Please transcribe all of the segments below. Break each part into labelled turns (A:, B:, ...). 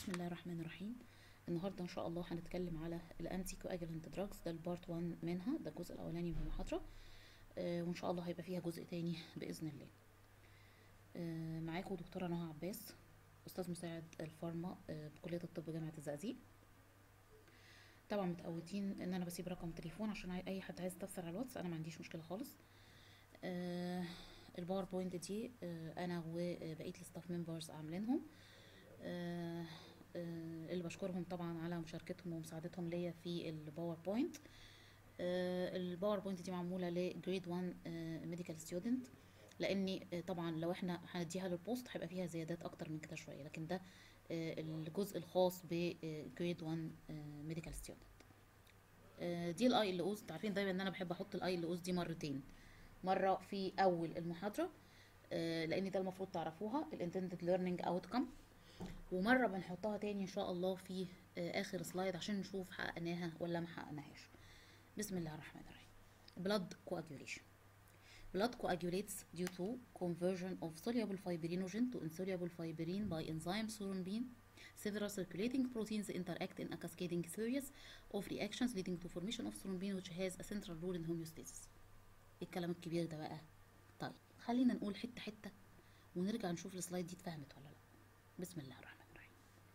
A: بسم الله الرحمن الرحيم النهارده ان شاء الله هنتكلم على الانتي كواجولانت دراجز ده البارت 1 منها ده الجزء الاولاني من المحاضره آه وان شاء الله هيبقى فيها جزء تاني باذن الله آه معاكم دكتوره نهى عباس استاذ مساعد الفارما آه بكليه الطب جامعه الزقازيق طبعا متقودين ان انا بسيب رقم تليفون عشان اي حد عايز يستفسر على الواتس انا ما عنديش مشكله خالص آه الباوربوينت دي آه انا وبقيه الستاف ممبرز عاملينهم آه آه اللي بشكرهم طبعا على مشاركتهم ومساعدتهم ليا في الباوربوينت آه الباوربوينت دي معموله لجريد 1 ميديكال ستودنت لاني آه طبعا لو احنا هنديها للبوست هيبقى فيها زيادات اكتر من كده شويه لكن ده آه الجزء الخاص بجريد 1 ميديكال ستودنت دي الاي ال اوز عارفين دايما ان انا بحب احط الاي ال اوز دي مرتين مره في اول المحاضره لان ده المفروض تعرفوها الانتندد ليرنينج اوتكم ومره بنحطها تاني ان شاء الله في اخر سلايد عشان نشوف حققناها ولا ما حققناهاش بسم الله الرحمن الرحيم blood coagulation blood coagulates due to conversion of soluble fibrinogen to insoluble fibrin by enzyme thrombin several circulating proteins interact in a cascading series of reactions leading to formation of thrombin which has a central role in homeostasis الكلام الكبير ده بقى طيب خلينا نقول حته حته ونرجع نشوف السلايد دي اتفهمت ولا لا بسم الله الرحمن الرحيم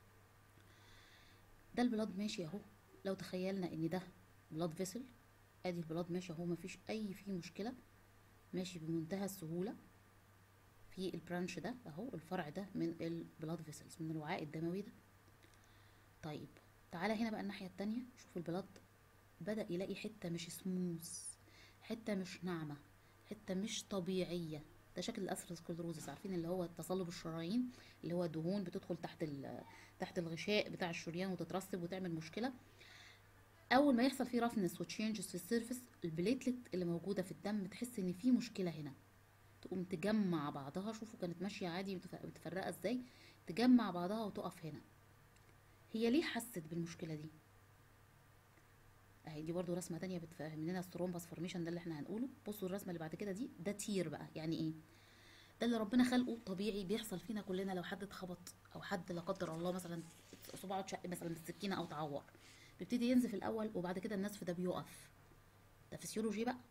A: ده البلاد ماشي اهو لو تخيلنا ان ده بلاد فيسل ادي البلاد ماشي اهو مفيش اي فيه مشكله ماشي بمنتهى السهوله في البرانش ده اهو الفرع ده من البلاد فيسلز من الوعاء الدموي ده طيب تعالى هنا بقى الناحيه التانية شوف البلاد بدا يلاقي حته مش سموث حته مش ناعمه حته مش طبيعيه ده شكل الاسروسكلروزس عارفين اللي هو تصلب الشرايين اللي هو دهون بتدخل تحت تحت الغشاء بتاع الشريان وتترسب وتعمل مشكله اول ما يحصل فيه رفنس وتشينجز في السيرفس البليتلت اللي موجوده في الدم تحس ان في مشكله هنا تقوم تجمع بعضها شوفوا كانت ماشيه عادي متفرقه ازاي تجمع بعضها وتقف هنا هي ليه حست بالمشكله دي اهي دي برضو رسمه تانية بتفهم لنا الثرومبس فورميشن ده اللي احنا هنقوله بصوا الرسمه اللي بعد كده دي ده تير بقى يعني ايه ده اللي ربنا خلقه طبيعي بيحصل فينا كلنا لو حد اتخبط او حد لا قدر الله مثلا صباعه اتشق مثلا بالسكينه او تعور بيبتدي ينزف الاول وبعد كده النزف ده بيقف ده فسيولوجي بقى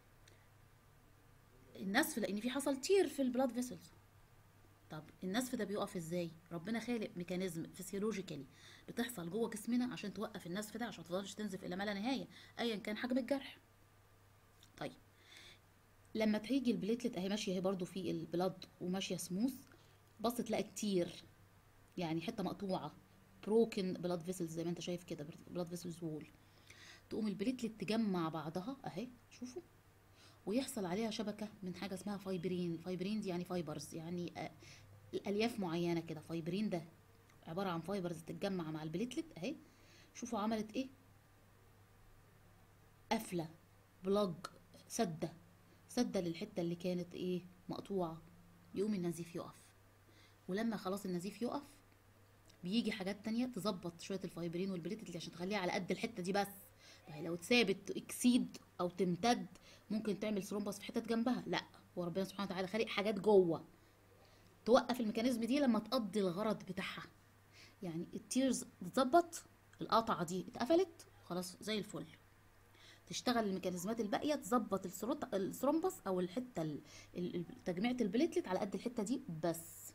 A: النزف لان في حصل تير في البلاد فيسلز طب النزف ده بيقف ازاي ربنا خالق ميكانيزم فسيولوجيكالي بتحصل جوه جسمنا عشان توقف النزف ده عشان ما تفضلش تنزف الى ما لا نهايه ايا كان حجم الجرح طيب لما تيجي البليتلت اهي ماشيه اهي برضو في البلاد وماشيه سموث بص تلاقي كتير يعني حته مقطوعه بروكن بلاد فيسلز زي ما انت شايف كده بلاد فيسلز وول تقوم البليتلت تجمع بعضها اهي شوفوا ويحصل عليها شبكه من حاجه اسمها فايبرين فايبرين دي يعني فايبرز يعني آه الالياف معينه كده فايبرين ده عباره عن فايبرز تتجمع مع البليتلت اهي شوفوا عملت ايه قفله بلاج سده سده للحته اللي كانت ايه مقطوعه يقوم النزيف يقف ولما خلاص النزيف يقف بيجي حاجات تانية تظبط شويه الفايبرين والبليتلت عشان تخليها على قد الحته دي بس فهي لو اتثابت اكسيد او تمتد ممكن تعمل ثرومبس في حتت جنبها لا هو ربنا سبحانه وتعالى خالق حاجات جوه توقف الميكانيزم دي لما تقضي الغرض بتاعها يعني التيرز تتظبط القطعه دي اتقفلت خلاص زي الفل تشتغل الميكانيزمات الباقيه تظبط الثرومبس او الحته تجميعه البليتلت على قد الحته دي بس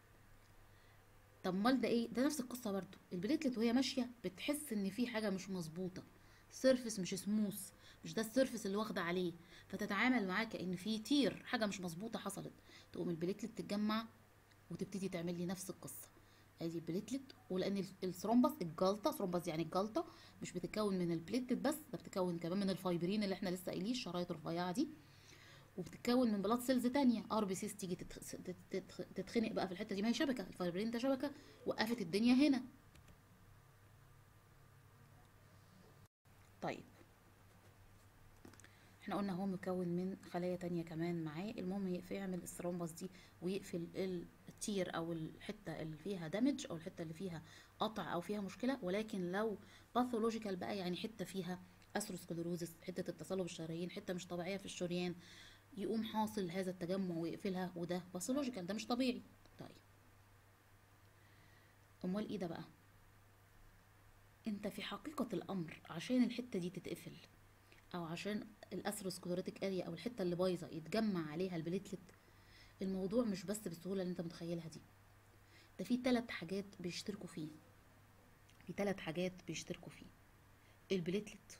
A: طب امال ده ايه ده نفس القصه برضو البليتلت وهي ماشيه بتحس ان في حاجه مش مظبوطه سيرفس مش سموث مش ده السيرفس اللي واخده عليه فتتعامل معاه كان في تير حاجه مش مظبوطه حصلت تقوم البليتلت تتجمع وتبتدي تعمل لي نفس القصه ادي البليتلت ولان الثرومبس الجلطه ثرومبس يعني الجلطه مش بتتكون من البليتلت بس ده بتتكون كمان من الفايبرين اللي احنا لسه قايلين الشرايط الرفيعه دي وبتتكون من بلاد سيلز تانية ار بي سيز تيجي تتخنق بقى في الحته دي ما هي شبكه الفايبرين ده شبكه وقفت الدنيا هنا طيب احنا قلنا هو مكون من خلايا تانية كمان معاه المهم يعمل الثرومبس دي ويقفل التير او الحتة اللي فيها دامج او الحتة اللي فيها قطع او فيها مشكلة ولكن لو باثولوجيكال بقى يعني حتة فيها اثروسكلروزس حتة التصلب الشرايين حتة مش طبيعية في الشريان يقوم حاصل هذا التجمع ويقفلها وده باثولوجيكال ده مش طبيعي طيب امال ايه ده بقى انت في حقيقة الامر عشان الحتة دي تتقفل او عشان الاثروسكليروتيك اريا او الحتة اللي بايظة يتجمع عليها البليتلت الموضوع مش بس بالسهولة اللي انت متخيلها دي ده في ثلاث حاجات بيشتركوا فيه في ثلاث حاجات بيشتركوا فيه البليتلت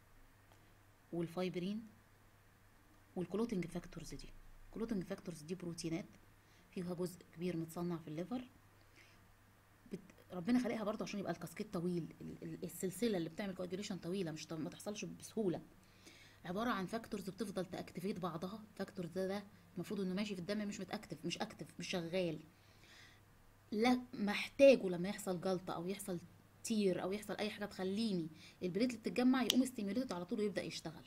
A: والفايبرين والكلوتنج فاكتورز دي الكلوتنج فاكتورز دي بروتينات فيها جزء كبير متصنع في الليفر بت... ربنا خلقها برضه عشان يبقى الكاسكيت طويل ال- ال- السلسله اللي بتعمل كواجوليشن طويله مش ط- ما تحصلش بسهوله عباره عن فاكتورز بتفضل تاكتيفيت بعضها فاكتورز ده, ده المفروض انه ماشي في الدم مش متاكتف مش اكتف مش شغال لا محتاجه لما يحصل جلطه او يحصل تير او يحصل اي حاجه تخليني البليتلت تتجمع يقوم ستيميوليتد على طول ويبدا يشتغل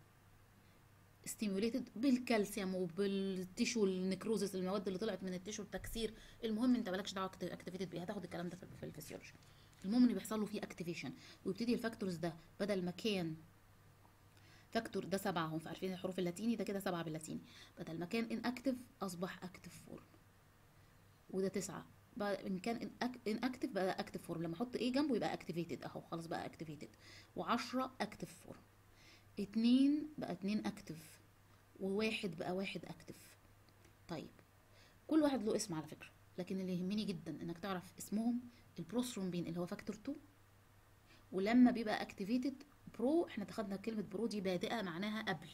A: ستيميوليتد بالكالسيوم وبالتيشو النكروزس المواد اللي طلعت من التيشو التكسير المهم انت مالكش دعوه اكتيفيتد بيه هتاخد الكلام ده في في الفسيولوجي المهم ان بيحصل له فيه اكتيفيشن ويبتدي الفاكتورز ده بدل ما كان فاكتور ده سبعة هم عارفين الحروف اللاتيني ده كده سبعة باللاتيني بدل ما كان ان اكتف اصبح اكتف فورم وده تسعة بقى ان كان ان اكتف بقى اكتف فورم لما احط ايه جنبه يبقى اكتيفيتد اهو خلاص بقى اكتيفيتد وعشرة اكتف فورم اتنين بقى اتنين اكتف وواحد بقى واحد اكتف طيب كل واحد له اسم على فكرة لكن اللي يهمني جدا انك تعرف اسمهم البروثرومبين اللي هو فاكتور 2 ولما بيبقى اكتيفيتد برو احنا خدنا كلمة برو دي بادئة معناها قبل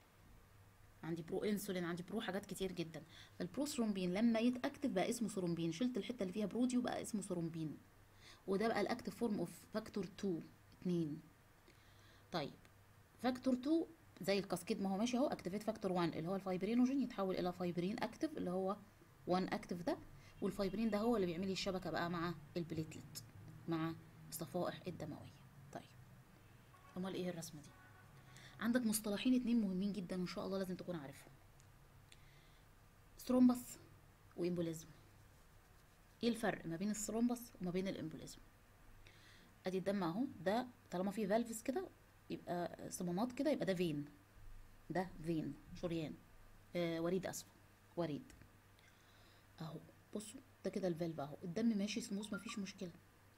A: عندي برو انسولين عندي برو حاجات كتير جدا فالبروثرومبين لما يتاكتف بقى اسمه ثرومبين شلت الحته اللي فيها برو دي وبقى اسمه ثرومبين وده بقى الاكتف فورم اوف فاكتور 2 2 طيب فاكتور 2 زي الكاسكيد ما هو ماشي اهو اكتيفيت فاكتور 1 اللي هو الفايبرينوجين يتحول الى فايبرين اكتف اللي هو 1 اكتف ده والفايبرين ده هو اللي بيعمل لي الشبكه بقى مع البليتلت مع الصفائح الدمويه طيب امال ايه الرسمه دي عندك مصطلحين اتنين مهمين جدا وان شاء الله لازم تكون عارفهم ثرومبس وامبوليزم ايه الفرق ما بين الثرومبس وما بين الامبوليزم ادي الدم اهو ده طالما فيه فالفز كده يبقى صمامات كده يبقى ده فين ده فين شريان آه وريد اسف وريد اهو بصوا ده كده الفالف اهو الدم ماشي سموث مفيش مشكله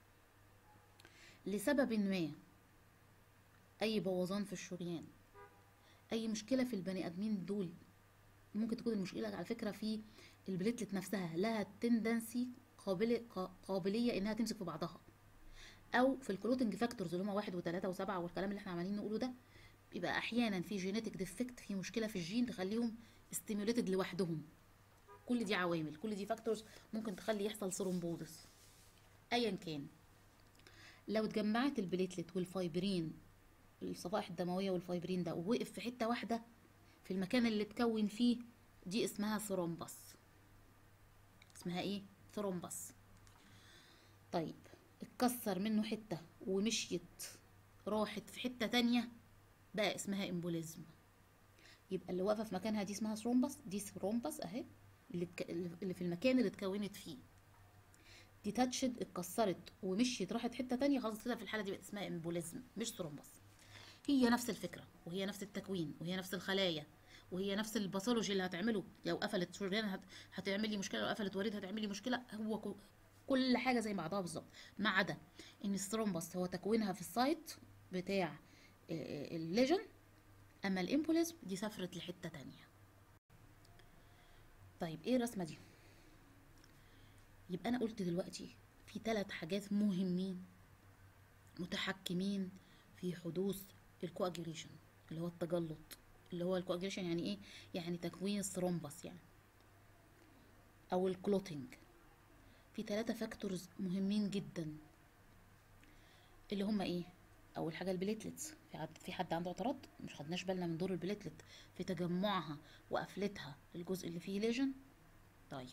A: لسبب ما اي بوظان في الشريان اي مشكله في البني ادمين دول ممكن تكون المشكله على فكره في البليتلت نفسها لها تندنسي قابل قابليه انها تمسك في بعضها او في الكلوتنج فاكتورز اللي هم واحد وثلاثة وسبعة والكلام اللي احنا عمالين نقوله ده بيبقى احيانا في جينيتك ديفكت في مشكله في الجين تخليهم ستيموليتد لوحدهم كل دي عوامل كل دي فاكتورز ممكن تخلي يحصل ثرومبوزس ايا كان لو اتجمعت البليتلت والفايبرين الصفائح الدمويه والفايبرين ده ووقف في حته واحده في المكان اللي اتكون فيه دي اسمها ثرومبس اسمها ايه ثرومبس طيب اتكسر منه حته ومشيت راحت في حته تانية بقى اسمها امبوليزم يبقى اللي واقفه في مكانها دي اسمها ثرومبس دي ثرومبس اهي اللي اتك- اللي في المكان اللي اتكونت فيه دي تاتشد اتكسرت ومشيت راحت حته تانية خلاص كده في الحاله دي بقت اسمها امبوليزم مش ثرومبس هي نفس الفكره وهي نفس التكوين وهي نفس الخلايا وهي نفس الباثولوجي اللي هتعمله لو قفلت شريان هت... هتعمل لي مشكله لو قفلت وريد هتعمل لي مشكله هو كو... كل حاجه زي بعضها بالظبط ما عدا ان الثرومبس هو تكوينها في السايت بتاع آه، الليجن اما الامبوليزم دي سافرت لحته تانية طيب ايه الرسمه دي يبقى انا قلت دلوقتي في ثلاث حاجات مهمين متحكمين في حدوث الكواجيوليشن اللي هو التجلط اللي هو الكواجيوليشن يعني ايه يعني تكوين الثرومبس يعني او الكلوتينج في ثلاثة فاكتورز مهمين جدا اللي هما ايه اول حاجه البليتلتس في حد في حد عنده اعتراض مش خدناش بالنا من دور البليتلت في تجمعها وقفلتها الجزء اللي فيه ليجن طيب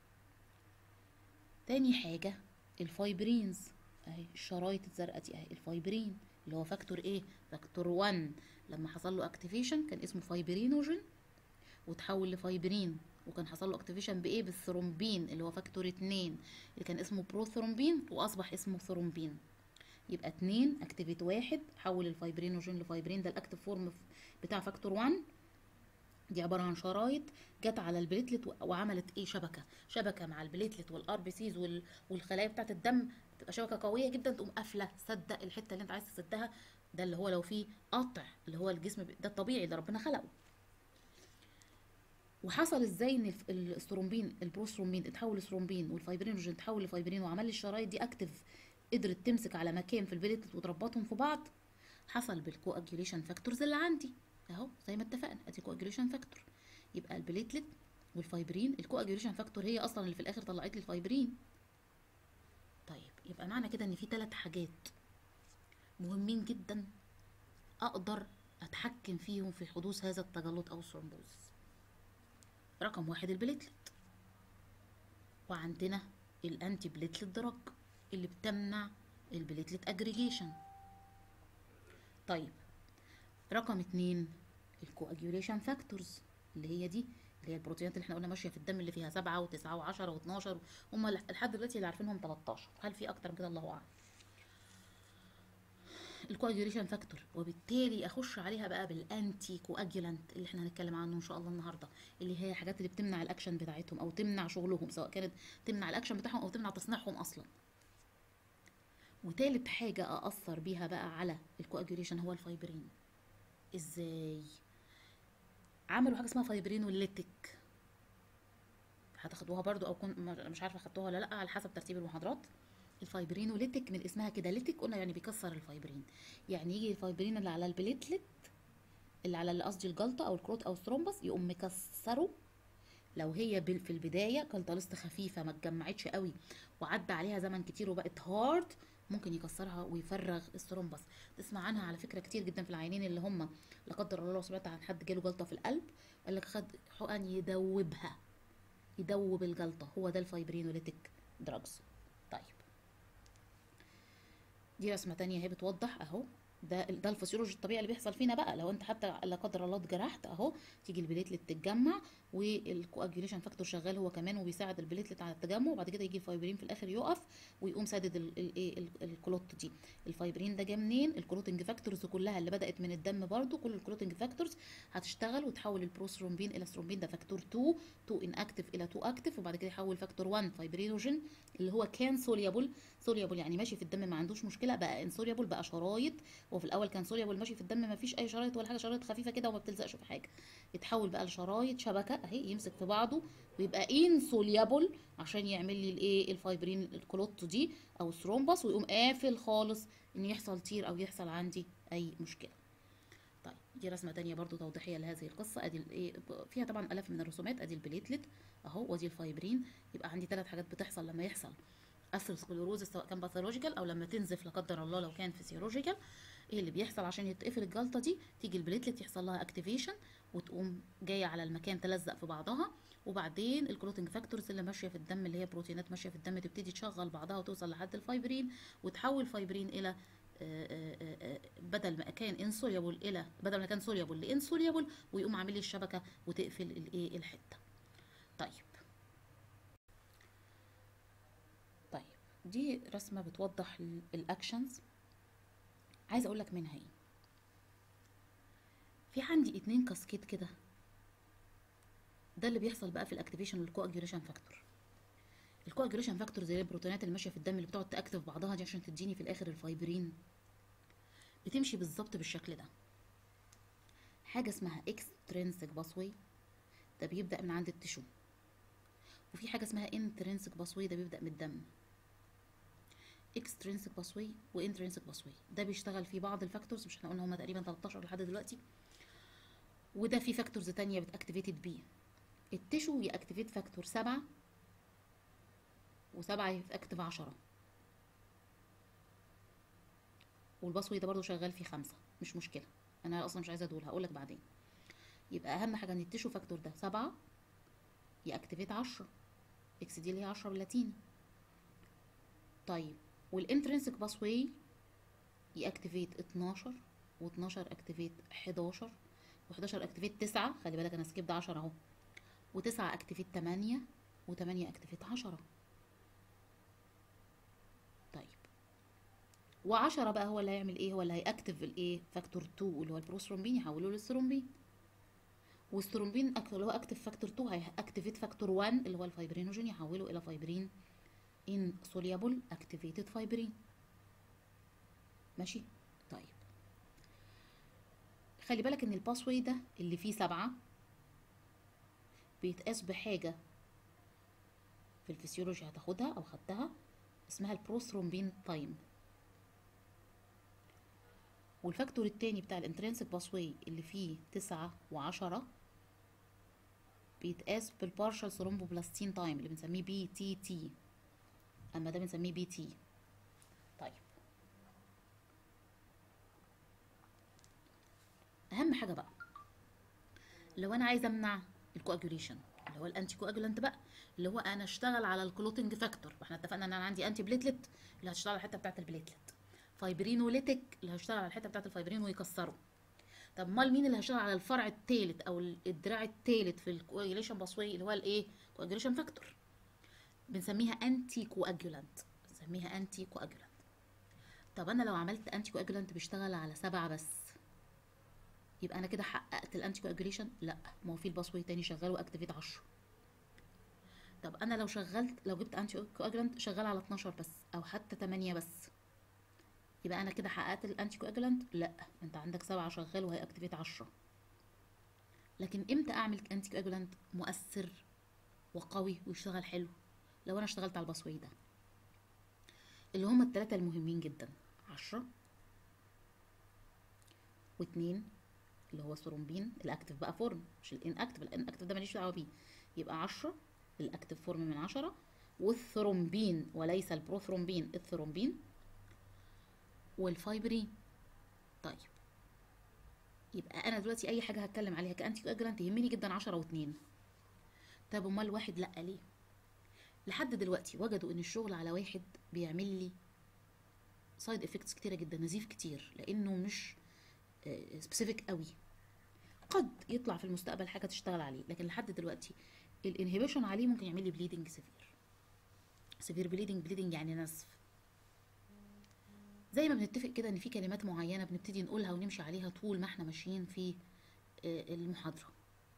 A: تاني حاجه الفايبرينز اهي الشرايط الزرقاء دي اهي الفايبرين اللي هو فاكتور ايه فاكتور 1 لما حصل له اكتيفيشن كان اسمه فايبرينوجين وتحول لفايبرين وكان حصل له اكتيفيشن بايه بالثرومبين اللي هو فاكتور 2 اللي كان اسمه بروثرومبين واصبح اسمه ثرومبين يبقى 2 اكتيفيت واحد حول الفايبرينوجين لفايبرين ده الاكتيف فورم بتاع فاكتور 1 دي عباره عن شرايط جت على البليتلت و- وعملت ايه شبكه شبكه مع البليتلت والار بي سيز والخلايا بتاعه الدم تبقى شبكه قويه جدا تقوم قافله سده الحته اللي انت عايز تسدها ده اللي هو لو في قطع اللي هو الجسم ب- ده الطبيعي اللي ربنا خلقه وحصل ازاي ان الف- السترومبين البروسترومبين اتحول لسترومبين والفايبرينوجين اتحول لفايبرين وعمل لي الشرايط دي اكتف قدرت تمسك على مكان في البليتلت وتربطهم في بعض حصل بالكواجيوليشن فاكتورز اللي عندي اهو زي ما اتفقنا ادي كواجيوليشن فاكتور يبقى البليتلت والفايبرين الكواجيوليشن فاكتور هي اصلا اللي في الاخر طلعت لي الفايبرين طيب يبقى معنى كده ان في ثلاث حاجات مهمين جدا اقدر اتحكم فيهم في حدوث هذا التجلط او الثرومبوز رقم واحد البليتلت وعندنا الانتي بليتلت دراج اللي بتمنع البليتلت اجريجيشن طيب رقم اتنين الكواجيوليشن فاكتورز اللي هي دي اللي هي البروتينات اللي احنا قلنا ماشيه في الدم اللي فيها سبعة وتسعة وعشرة واتناشر هم لحد دلوقتي اللي عارفينهم 13 هل في اكتر من كده الله اعلم الكواجيوليشن فاكتور وبالتالي اخش عليها بقى بالانتي كواجولانت اللي احنا هنتكلم عنه ان شاء الله النهارده اللي هي الحاجات اللي بتمنع الاكشن بتاعتهم او تمنع شغلهم سواء كانت تمنع الاكشن بتاعهم او تمنع تصنيعهم اصلا وتالت حاجة أأثر بيها بقى على الكواجوليشن هو الفايبرين ازاي عملوا حاجة اسمها فايبرينوليتيك هتاخدوها برضو او كنت مش عارفة خدتوها ولا لا على حسب ترتيب المحاضرات الفايبرينوليتيك من اسمها كده ليتيك قلنا يعني بيكسر الفايبرين يعني يجي الفايبرين اللي على البليتلت اللي على اللي قصدي الجلطة او الكروت او الثرومبس يقوم مكسره لو هي بال- في البدايه جلطه لسه خفيفه ما اتجمعتش قوي وعدى عليها زمن كتير وبقت هارد ممكن يكسرها ويفرغ الثرومبس تسمع عنها على فكره كتير جدا في العيانين اللي هم لا قدر الله لو سمعت عن حد جاله جلطه في القلب قال لك خد حقن يدوبها يدوب الجلطه هو ده الفايبرينوليتيك دراجز طيب دي رسمه تانية اهي بتوضح اهو ده ده الفسيولوجي الطبيعي اللي بيحصل فينا بقى لو انت حتى لا قدر الله اتجرحت اهو تيجي البليتلت تتجمع والكواجيوليشن فاكتور شغال هو كمان وبيساعد البليتلت على التجمع وبعد كده يجي الفايبرين في الاخر يقف ويقوم سادد ال- ال- ايه ال- الكلوت دي الفايبرين ده جه منين الكلوتنج فاكتورز كلها اللي بدات من الدم برضو كل الكلوتنج فاكتورز هتشتغل وتحول البروثرومبين الى ثرومبين ده فاكتور 2 2 ان اكتف الى 2 اكتف وبعد كده يحول فاكتور 1 فايبرينوجين اللي هو كان سوليابل سوليابل يعني ماشي في الدم ما عندوش مشكله بقى انسوليابل بقى شرايط هو في الاول كان سوليابل ماشي في الدم ما فيش اي شرايط ولا حاجه شرايط خفيفه كده وما بتلزقش في حاجه يتحول بقى لشرايط شبكه اهي يمسك في بعضه ويبقى انسوليابل عشان يعمل لي الايه الفايبرين الكلوت دي او الثرومبس ويقوم قافل خالص ان يحصل تير او يحصل عندي اي مشكله طيب دي رسمه تانية برضو توضيحيه لهذه القصه ادي الايه فيها طبعا الاف من الرسومات ادي البليتلت اهو ودي الفايبرين يبقى عندي ثلاث حاجات بتحصل لما يحصل اثيروسكليروزس سواء كان باثولوجيكال او لما تنزف لا قدر الله لو كان فيسيولوجيكال ايه اللي بيحصل عشان يتقفل الجلطه دي تيجي البليتلت يحصل لها اكتيفيشن وتقوم جايه على المكان تلزق في بعضها وبعدين الكلوتنج فاكتورز اللي ماشيه في الدم اللي هي بروتينات ماشيه في الدم تبتدي تشغل بعضها وتوصل لحد الفايبرين وتحول فايبرين الى آه، آه، آه، آه، بدل ما كان انسوليبل الى بدل ما كان سوليبل لانسوليبل ويقوم عامل لي الشبكه وتقفل الايه الحته طيب طيب دي رسمه بتوضح الاكشنز عايزه اقول لك منها ايه في عندي اتنين كاسكيد كده ده اللي بيحصل بقى في الاكتيفيشن للكواجيوليشن فاكتور الكواجيوليشن فاكتور زي البروتينات اللي ماشيه في الدم اللي بتقعد تاكتف بعضها دي عشان تديني في الاخر الفايبرين بتمشي بالظبط بالشكل ده حاجه اسمها اكسترينسيك باسوي ده بيبدا من عند التشو وفي حاجه اسمها انترنسيك باسوي ده بيبدا من الدم اكسترينسيك باسوي وانترنسيك باسوي ده بيشتغل فيه بعض الفاكتورز مش احنا قلنا هما تقريبا 13 لحد دلوقتي وده في فاكتورز تانية بتاكتيفيتد بيه التشو ياكتيفيت فاكتور سبعة وسبعة ياكتيف عشرة والباسوي ده برضو شغال فيه خمسة مش مشكلة انا اصلا مش عايزة دول هقولك بعدين يبقى اهم حاجة ان التشو فاكتور ده سبعة ياكتيفيت عشرة اكس دي اللي هي عشرة باللاتيني طيب والانترنسك باسواي ياكتيفيت 12 و12 اكتيفيت 11 و11 اكتيفيت 9 خلي بالك انا سكيب ده 10 اهو و9 اكتيفيت 8 و8 اكتيفيت 10 طيب و10 بقى هو اللي هيعمل ايه هو اللي هيأكتيف الايه فاكتور 2 اللي هو البروثرومبين يحوله للثرومبين والسترومبين أك- اللي هو اكتف فاكتور 2 هيأكتيفيت فاكتور 1 اللي هو الفايبرينوجين يحوله الى فايبرين ان سوليبل اكتيفيتد فايبرين ماشي طيب خلي بالك ان الباسواي ده اللي فيه سبعة بيتقاس بحاجة في الفسيولوجي هتاخدها او خدتها اسمها البروثرومبين تايم والفاكتور التاني بتاع الانترنسك باسواي اللي فيه تسعة وعشرة بيتقاس بالبارشال ثرومبوبلاستين تايم اللي بنسميه بي تي تي اما ده بنسميه بي تي طيب اهم حاجه بقى لو انا عايزه امنع الكواجوليشن اللي هو الانتي كواجولانت بقى اللي هو انا اشتغل على الكلوتنج فاكتور احنا اتفقنا ان انا عندي انتي بليتلت اللي هتشتغل على الحته بتاعه البليتلت فايبرينوليتيك اللي هيشتغل على الحته بتاعه الفايبرين ويكسره طب امال مين اللي هيشتغل على الفرع الثالث او الدراع الثالث في الكواجوليشن باسواي اللي هو الايه كواجوليشن فاكتور بنسميها انتي كواجولانت بنسميها انتي كواجولانت طب انا لو عملت انتي كواجولانت بيشتغل على سبعة بس يبقى انا كده حققت الانتي كواجوليشن لا ما هو في الباسواي تاني شغال واكتيفيت 10 طب انا لو شغلت لو جبت انتي كواجولانت شغال على 12 بس او حتى 8 بس يبقى انا كده حققت الانتي كواجولانت لا انت عندك سبعة شغال وهيأكتيفيت 10 لكن امتى اعمل انتي كواجولانت مؤثر وقوي ويشتغل حلو لو انا اشتغلت على الباسواي ده اللي هما التلاتة المهمين جدا عشرة واتنين اللي هو الثرومبين الاكتف بقى فورم مش الان اكتف الان اكتف ده ماليش دعوه بيه يبقى عشرة الاكتف فورم من عشرة والثرومبين وليس البروثرومبين الثرومبين والفايبرين طيب يبقى انا دلوقتي اي حاجه هتكلم عليها كانتي كواجولانت يهمني جدا عشرة واتنين طب امال واحد لا ليه لحد دلوقتي وجدوا ان الشغل على واحد بيعمل لي سايد افكتس كتيره جدا نزيف كتير لانه مش سبيسيفيك قوي قد يطلع في المستقبل حاجه تشتغل عليه لكن لحد دلوقتي الانهبيشن عليه ممكن يعمل لي بليدنج سيفير سيفير بليدنج بليدنج يعني نزف زي ما بنتفق كده ان في كلمات معينه بنبتدي نقولها ونمشي عليها طول ما احنا ماشيين في آه، المحاضره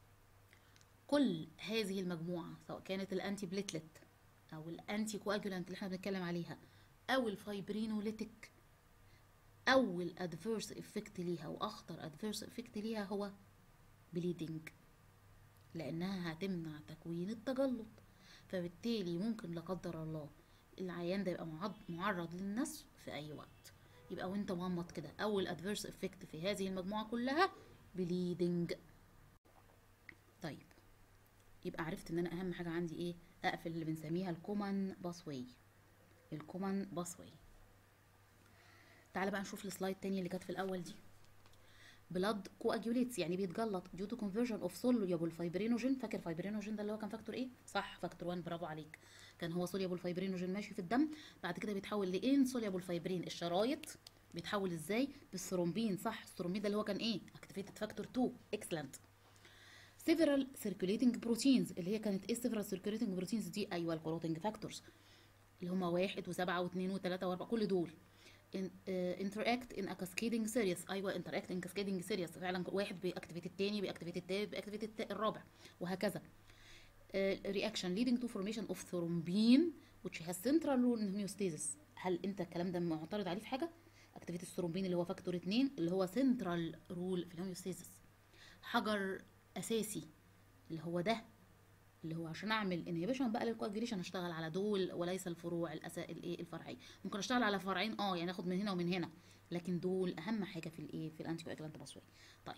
A: كل هذه المجموعه سواء كانت الانتي بليتلت او الانتي كواجولانت اللي احنا بنتكلم عليها او الفايبرينوليتيك اول ادفيرس افكت ليها واخطر ادفيرس افكت ليها هو بليدنج لانها هتمنع تكوين التجلط فبالتالي ممكن لا قدر الله العيان ده يبقى معض- معرض للنسف في اي وقت يبقى وانت مغمض كده اول ادفيرس افكت في هذه المجموعه كلها بليدنج طيب يبقى عرفت ان انا اهم حاجه عندي ايه اقفل اللي بنسميها الكومن باسواي الكومن باسواي تعالى بقى نشوف السلايد التانية اللي كانت في الاول دي بلاد كواجوليتس يعني بيتجلط due to conversion of soluble fibrinogen فاكر fibrinogen ده اللي هو كان فاكتور ايه صح فاكتور 1 برافو عليك كان هو soluble fibrinogen ماشي في الدم بعد كده بيتحول لان soluble fibrin الشرايط بيتحول ازاي بالثرومبين صح الثرومبين ده اللي هو كان ايه activated factor 2 excellent several circulating proteins اللي هي كانت ايه several circulating proteins دي ايوه الكلوتنج فاكتورز اللي هما واحد وسبعة واثنين وثلاثة واربعة كل دول in, uh, interact in a cascading series ايوه interact in cascading series فعلا واحد بيأكتيفيت التاني بيأكتيفيت التالت بيأكتيفيت التا- الرابع وهكذا uh, reaction leading to formation of thrombin which has central role in homeostasis هل انت الكلام ده معترض عليه في حاجه اكتيفيت الثرومبين اللي هو فاكتور 2 اللي هو central role في الهوميوستاسيس حجر اساسي اللي هو ده اللي هو عشان اعمل انهبيشن بقى للكواجيليشن اشتغل على دول وليس الفروع الأسا... الايه الفرعيه ممكن اشتغل على فرعين اه يعني اخد من هنا ومن هنا لكن دول اهم حاجه في الايه في الانتي كواجلانت باسوي طيب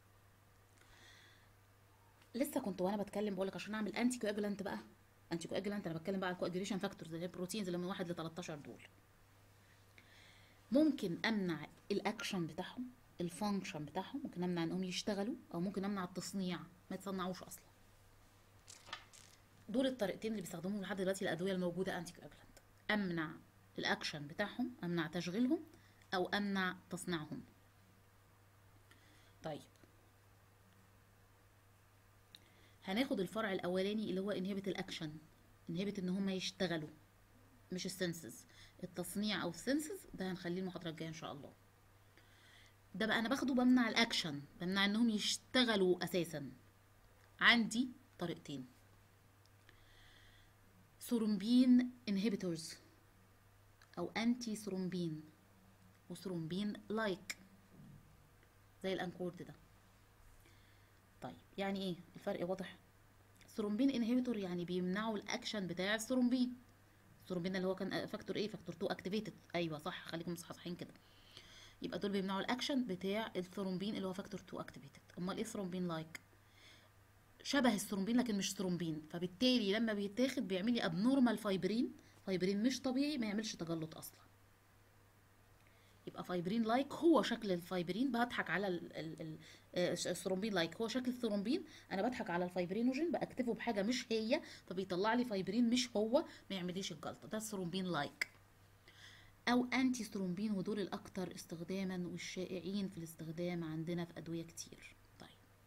A: لسه كنت وانا بتكلم بقول لك عشان اعمل انتي كواجلانت بقى انتي كواجلانت انا بتكلم بقى على الكواجيليشن فاكتورز اللي هي البروتينز اللي من 1 ل 13 دول ممكن امنع الاكشن بتاعهم الفانكشن بتاعهم ممكن امنع انهم يشتغلوا او ممكن امنع التصنيع ما يتصنعوش اصلا دول الطريقتين اللي بيستخدموهم لحد دلوقتي الادويه الموجوده انتي كواجلانت امنع الاكشن بتاعهم امنع تشغيلهم او امنع تصنيعهم طيب هناخد الفرع الاولاني اللي هو انهبت الاكشن انهبت ان هم يشتغلوا مش السنسز التصنيع او السنسز ده هنخليه المحاضره الجايه ان شاء الله ده بقى انا باخده بمنع الاكشن بمنع انهم يشتغلوا اساسا عندي طريقتين ثرومبين انهبيتورز او انتي ثرومبين وثرومبين لايك زي الانكورد ده طيب يعني ايه الفرق واضح ثرومبين انهبيتور يعني بيمنعوا الاكشن بتاع الثرومبين الثرومبين اللي هو كان فاكتور ايه فاكتور 2 اكتيفيتد ايوه صح خليكم صحصحين كده يبقى دول بيمنعوا الاكشن بتاع الثرومبين اللي هو فاكتور 2 اكتيفيتد امال ايه ثرومبين لايك شبه الثرومبين لكن مش ثرومبين فبالتالي لما بيتاخد بيعمل لي ابنورمال فايبرين فايبرين مش طبيعي ما يعملش تجلط اصلا يبقى فايبرين لايك هو شكل الفايبرين بضحك على ال ال ال آه، الثرومبين لايك هو شكل الثرومبين انا بضحك على الفايبرينوجين باكتفه بحاجه مش هي فبيطلع لي فايبرين مش هو ما يعمليش الجلطه ده الثرومبين لايك او انتي ثرومبين ودول الاكثر استخداما والشائعين في الاستخدام عندنا في ادويه كتير طيب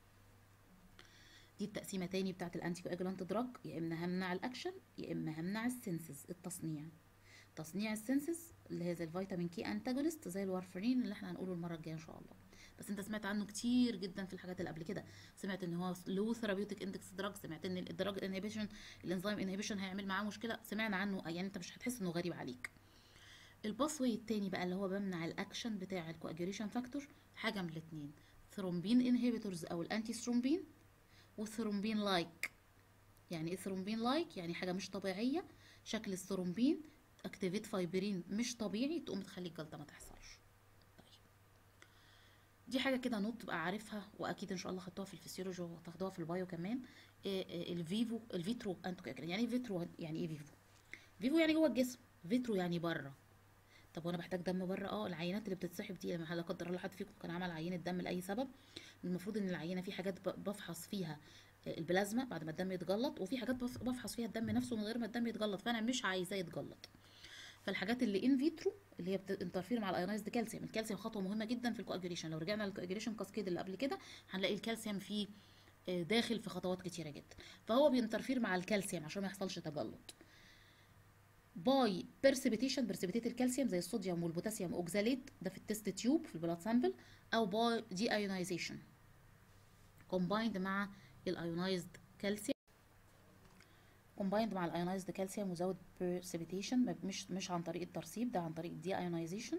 A: دي التقسيمه تاني بتاعت الانتي كواجولانت دراج يا اما همنع الاكشن يا اما همنع السنسز التصنيع تصنيع السنسز اللي هي زي الفيتامين كي انتاجونست زي الوارفرين اللي احنا هنقوله المره الجايه ان شاء الله بس انت سمعت عنه كتير جدا في الحاجات اللي قبل كده سمعت ان هو لو ثيرابيوتيك اندكس دراج سمعت ان الدراج انهبيشن الانزيم انهبيشن هيعمل معاه مشكله سمعنا عنه يعني انت مش هتحس انه غريب عليك الباسوي التاني بقى اللي هو بمنع الاكشن بتاع الكواجيوليشن فاكتور حاجه من الاثنين ثرومبين انهبيتورز او الانتي ثرومبين والثرومبين لايك يعني ايه ثرومبين لايك يعني حاجه مش طبيعيه شكل الثرومبين اكتيفيت فايبرين مش طبيعي تقوم تخلي الجلطه ما تحصلش طيب دي حاجه كده نوت تبقى عارفها واكيد ان شاء الله خدتوها في الفسيولوجي وهتاخدوها في البايو كمان إيه إيه الفيفو الفيترو انتو يعني ايه فيترو يعني ايه فيفو فيفو يعني جوه الجسم فيترو يعني بره طب وانا بحتاج دم بره اه العينات اللي بتتسحب دي لما لا قدر الله حد فيكم كان عمل عينه دم لاي سبب المفروض ان العينه في حاجات ب- بفحص فيها البلازما بعد ما الدم يتجلط وفي حاجات بف- بفحص فيها الدم نفسه من غير ما الدم يتجلط فانا مش عايزاه يتجلط فالحاجات اللي ان فيترو اللي هي بتنترفير مع الايونايزد كالسيوم الكالسيوم خطوه مهمه جدا في الكواجيوليشن لو رجعنا للكواجيوليشن كاسكيد اللي قبل كده هنلاقي الكالسيوم فيه آه، داخل في خطوات كتيره جدا فهو بينترفير مع الكالسيوم عشان ما يحصلش تجلط باي بيرسبيتيشن برسبيتيت الكالسيوم زي الصوديوم والبوتاسيوم اوكزاليت ده في التست تيوب في البلاد سامبل او باي دي ايونايزيشن كومبايند مع الايونايزد كالسيوم كومبايند مع الايونايزد كالسيوم وزود برسبيتيشن مش مش عن طريق الترسيب ده عن طريق الدي ايونايزيشن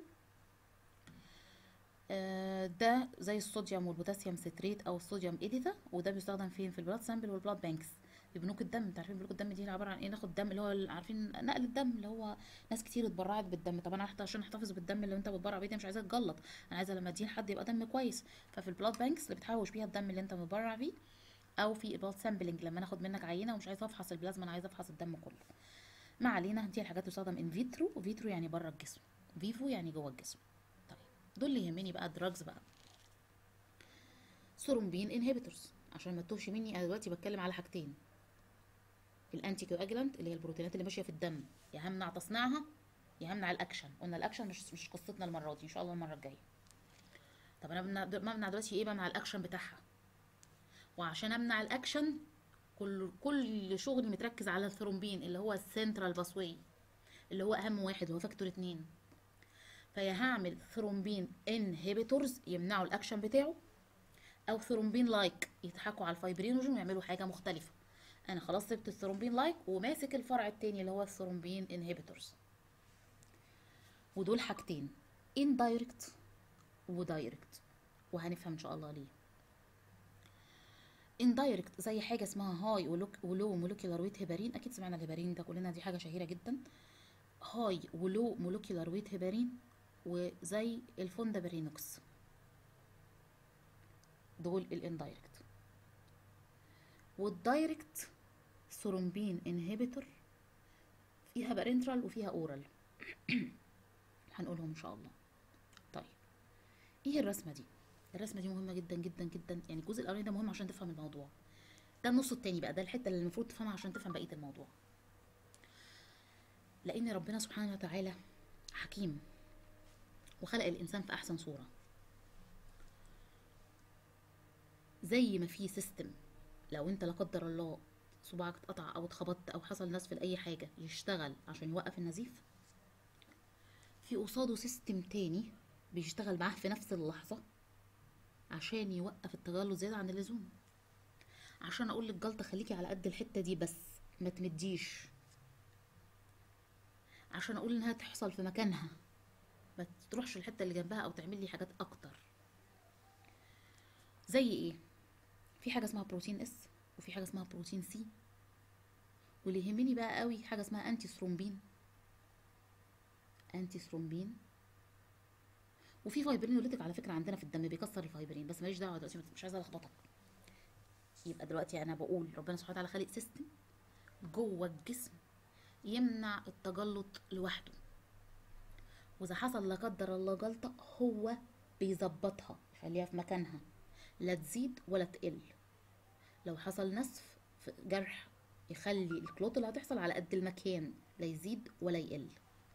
A: ده زي الصوديوم والبوتاسيوم ستريت او الصوديوم اديتا وده بيستخدم فين في البلاد سامبل والبلاد بانكس في بنوك الدم انتوا عارفين بنوك الدم دي عباره عن ايه ناخد دم اللي هو ال- عارفين نقل الدم اللي هو ناس كتير اتبرعت بالدم طب انا حتى عشان احتفظ بالدم اللي انت بتبرع بيه ده مش عايزاه يتجلط انا عايزه لما اديه لحد يبقى دم كويس ففي البلاد بانكس اللي بتحوش بيها الدم اللي انت متبرع بيه او في البلاد سامبلنج لما انا اخد منك عينه ومش عايزه افحص البلازما انا عايزه افحص الدم كله ما علينا دي الحاجات تستخدم ان فيترو فيترو يعني بره الجسم فيفو يعني جوه الجسم طيب دول اللي يهمني بقى الدراجز بقى ثرومبين انهبيتورز عشان ما تتوهش مني انا دلوقتي بتكلم على حاجتين الانتي كواجلانت اللي هي البروتينات اللي ماشيه في الدم يا همنع تصنيعها يا همنع الاكشن قلنا الاكشن مش مش قصتنا المره دي ان شاء الله المره الجايه طب انا بمنع بمنع دلوقتي ايه بمنع الاكشن بتاعها وعشان امنع الاكشن كل كل شغلي متركز على الثرومبين اللي هو السنترال باسواي اللي هو اهم واحد هو فاكتور اتنين فيا هعمل ثرومبين انهبيتورز يمنعوا الاكشن بتاعه او ثرومبين لايك يضحكوا على الفايبرينوجين ويعملوا حاجه مختلفه انا خلاص سبت الثرومبين لايك وماسك الفرع التاني اللي هو الثرومبين انهبيتورز ودول حاجتين indirect ودايركت وهنفهم ان شاء الله ليه indirect زي حاجه اسمها هاي ولو مولكيولار ويت هيبارين اكيد سمعنا الهيبارين ده كلنا دي حاجه شهيره جدا هاي ولو مولكيولار ويت هيبارين وزي الفوندابرينوكس دول الاندايركت والدايركت ثرومبين انهبيتور فيها بارنترال وفيها اورال هنقولهم ان شاء الله طيب ايه الرسمه دي الرسمه دي مهمه جدا جدا جدا يعني الجزء الاولاني ده مهم عشان تفهم الموضوع ده النص التاني بقى ده الحته اللي المفروض تفهمها عشان تفهم بقيه الموضوع لان ربنا سبحانه وتعالى حكيم وخلق الانسان في احسن صوره زي ما في سيستم لو انت لا قدر الله صباعك اتقطع او اتخبطت او حصل نزف لاي حاجه يشتغل عشان يوقف النزيف في قصاده سيستم تاني بيشتغل معاه في نفس اللحظه عشان يوقف التجلط زياده عن اللزوم عشان اقول للجلطه خليكي على قد الحته دي بس ما تمديش عشان اقول انها تحصل في مكانها ما تروحش الحته اللي جنبها او تعمل لي حاجات اكتر زي ايه في حاجه اسمها بروتين اس وفي حاجه اسمها بروتين سي واللي يهمني بقى قوي حاجه اسمها انتي ثرومبين انتي ثرومبين وفي فايبرينوليتيك على فكره عندنا في الدم بيكسر الفايبرين بس ماليش دعوه دلوقتي مش عايزه الخبطك يبقى دلوقتي انا بقول ربنا سبحانه وتعالى خالق سيستم جوه الجسم يمنع التجلط لوحده واذا حصل لا قدر الله جلطه هو بيظبطها يخليها في مكانها لا تزيد ولا تقل لو حصل نسف في جرح يخلي الكلوت اللي هتحصل على قد المكان لا يزيد ولا يقل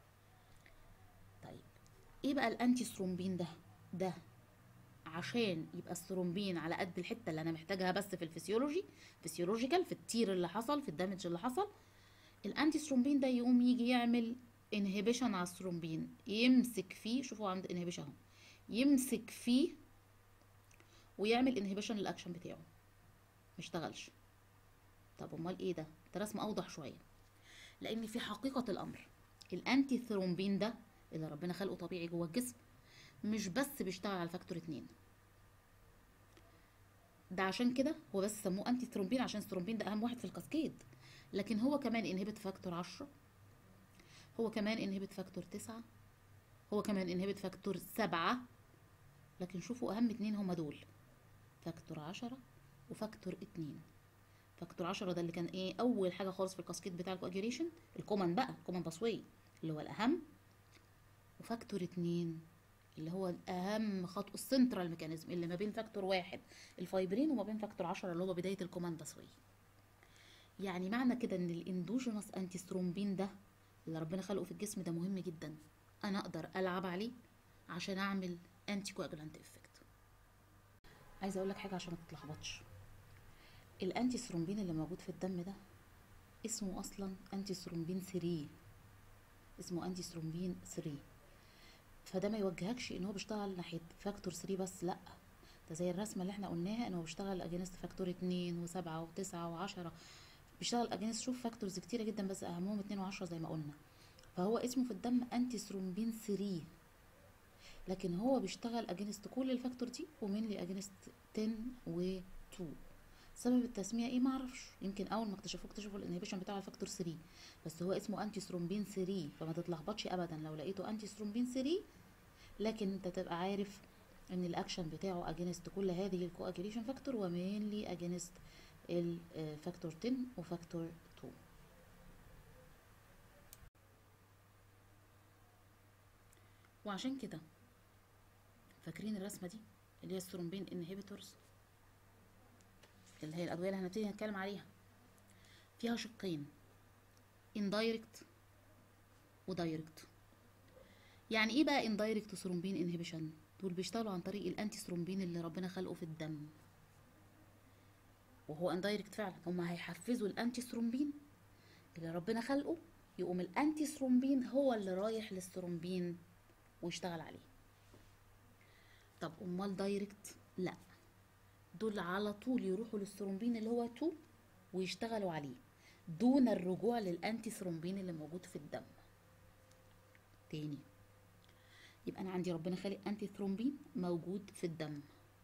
A: طيب ايه بقى الانتي ثرومبين ده ده عشان يبقى الثرومبين على قد الحته اللي انا محتاجها بس في الفسيولوجي فسيولوجيكال في التير اللي حصل في الدمج اللي حصل الانتي ثرومبين ده يقوم يجي يعمل انهبيشن على الثرومبين يمسك فيه شوفوا عند انهبيشن اهو يمسك فيه ويعمل انهبيشن للاكشن بتاعه ميشتغلش طب امال ايه ده ده رسم اوضح شويه لان في حقيقه الامر الانتي ثرومبين ده اللي ربنا خلقه طبيعي جوه الجسم مش بس بيشتغل على فاكتور اتنين ده عشان كده هو بس سموه انتي ثرومبين عشان الثرومبين ده اهم واحد في الكاسكيد لكن هو كمان انهبت فاكتور عشرة هو كمان انهبت فاكتور تسعة هو كمان انهبت فاكتور سبعة لكن شوفوا اهم اتنين هما دول فاكتور عشرة وفاكتور اتنين فاكتور عشرة ده اللي كان ايه اول حاجة خالص في الكاسكيد بتاع الكواجيوليشن الكومن بقى الكومن باسوي اللي هو الاهم وفاكتور اتنين اللي هو الاهم خطوه السنترال ميكانيزم اللي ما بين فاكتور واحد الفايبرين وما بين فاكتور عشرة اللي هو بدايه الكوماند باسوي يعني معنى كده ان الاندوجينوس انتي سترومبين ده اللي ربنا خلقه في الجسم ده مهم جدا انا اقدر العب عليه عشان اعمل انتي كواجولانت افكت عايزه اقول لك حاجه عشان ما تتلخبطش الانتي سترومبين اللي موجود في الدم ده اسمه اصلا انتي سترومبين 3 اسمه انتي سترومبين 3 فده ما يوجهكش ان هو بيشتغل ناحيه فاكتور 3 بس لا ده زي الرسمه اللي احنا قلناها ان هو بيشتغل اجينست فاكتور 2 و7 و9 و10 بيشتغل اجينست شوف فاكتورز كتيره جدا بس اهمهم 2 و10 زي ما قلنا فهو اسمه في الدم انتي ثرومبين 3 لكن هو بيشتغل اجينست كل الفاكتور دي ومينلي اجينست 10 و 2 سبب التسميه ايه معرفش يمكن اول ما اكتشفوه اكتشفوا الانهبيشن بتاع الفاكتور 3 بس هو اسمه انتي ثرومبين 3 فما تتلخبطش ابدا لو لقيته انتي ثرومبين 3 لكن انت تبقى عارف ان الاكشن بتاعه اجينست كل هذه الكواجيليشن فاكتور ومينلي اجينست الفاكتور 10 وفاكتور 2 وعشان كده فاكرين الرسمه دي اللي هي الثرومبين انهبيتورز اللي هي الادويه اللي هنبتدي نتكلم عليها فيها شقين indirect ودايركت يعني ايه بقى اندايركت ثرومبين انهبيشن دول بيشتغلوا عن طريق الانتي ثرومبين اللي ربنا خلقه في الدم وهو اندايركت فعلا هما هيحفزوا الانتي ثرومبين اللي ربنا خلقه يقوم الانتي ثرومبين هو اللي رايح للثرومبين ويشتغل عليه طب امال دايركت لا دول على طول يروحوا للثرومبين اللي هو 2 ويشتغلوا عليه دون الرجوع للانتي ثرومبين اللي موجود في الدم تاني يبقى انا عندي ربنا خالق انتي ثرومبين موجود في الدم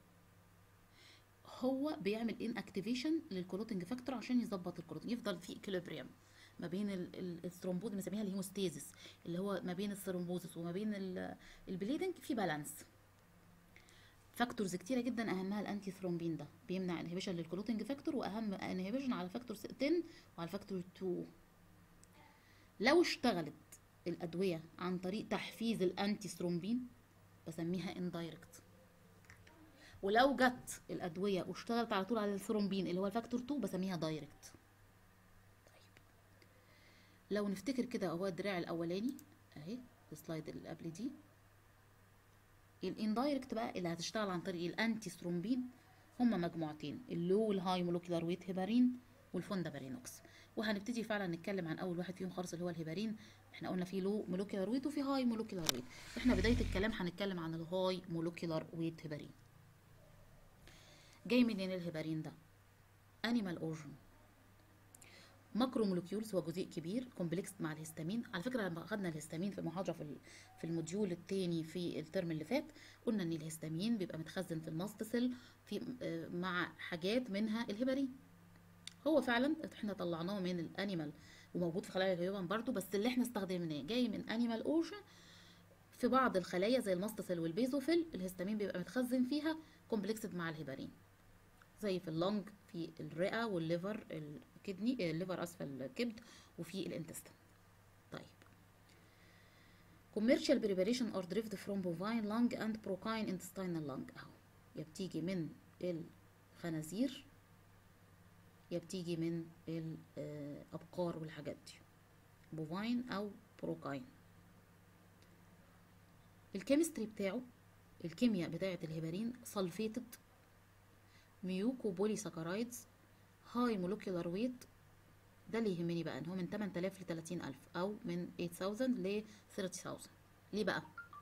A: هو بيعمل ان اكتيفيشن للكلوتنج فاكتور عشان يظبط الكلوتنج يفضل في اكيليبريم ما بين الثرومبوز بنسميها الهيموستيزيس اللي هو ما بين الثرومبوزس وما بين البليدنج في بالانس فاكتورز كتيره جدا اهمها الانتي ثرومبين ده بيمنع انهبيشن للكلوتنج فاكتور واهم انهبيشن على فاكتور 10 وعلى فاكتور 2 لو اشتغلت الادويه عن طريق تحفيز الانتي ثرومبين بسميها اندايركت ولو جت الادويه واشتغلت على طول على الثرومبين اللي هو الفاكتور 2 بسميها دايركت طيب لو نفتكر كده هو الدراع الاولاني اهي السلايد اللي قبل دي الاندايركت بقى اللي هتشتغل عن طريق الانتي ثرومبين هما مجموعتين اللو والهاي مولوكيولار ويت هيبارين والفوندابارينوكس وهنبتدي فعلا نتكلم عن اول واحد فيهم خالص اللي هو الهيبارين احنا قلنا في لو مولوكيولار ويت وفي هاي مولوكيولار ويت احنا بدايه الكلام هنتكلم عن الهاي مولوكيولار ويت هيبارين جاي منين الهيبارين ده انيمال اورجن ماكرو مولكيولز هو جزيء كبير كومبلكس مع الهستامين على فكره لما اخدنا الهستامين في المحاضره في ال- في الموديول الثاني في الترم اللي فات قلنا ان الهستامين بيبقى متخزن في الماست سيل في آه، مع حاجات منها الهبرين هو فعلا احنا طلعناه من الانيمال وموجود في خلايا الهيومن برضو بس اللي احنا استخدمناه جاي من انيمال اورجن في بعض الخلايا زي الماست سيل والبيزوفيل الهستامين بيبقى متخزن فيها كومبلكسد مع الهبرين زي في اللنج في الرئه والليفر الكدني الليفر اسفل الكبد وفي الانتستين طيب commercial preparation are derived from bovine lung and porcine intestinal lung اهو يا بتيجي من الخنازير يا بتيجي من الابقار والحاجات دي بوفاين او بروكاين الكيمستري بتاعه الكيمياء بتاعه الهبارين سلفيتد ميوكو بولي ساكرايدز هاي مولكيولار ويت ده اللي يهمني بقى ان هو من 8000 ل 30000 او من 8000 ل 30000 ليه بقى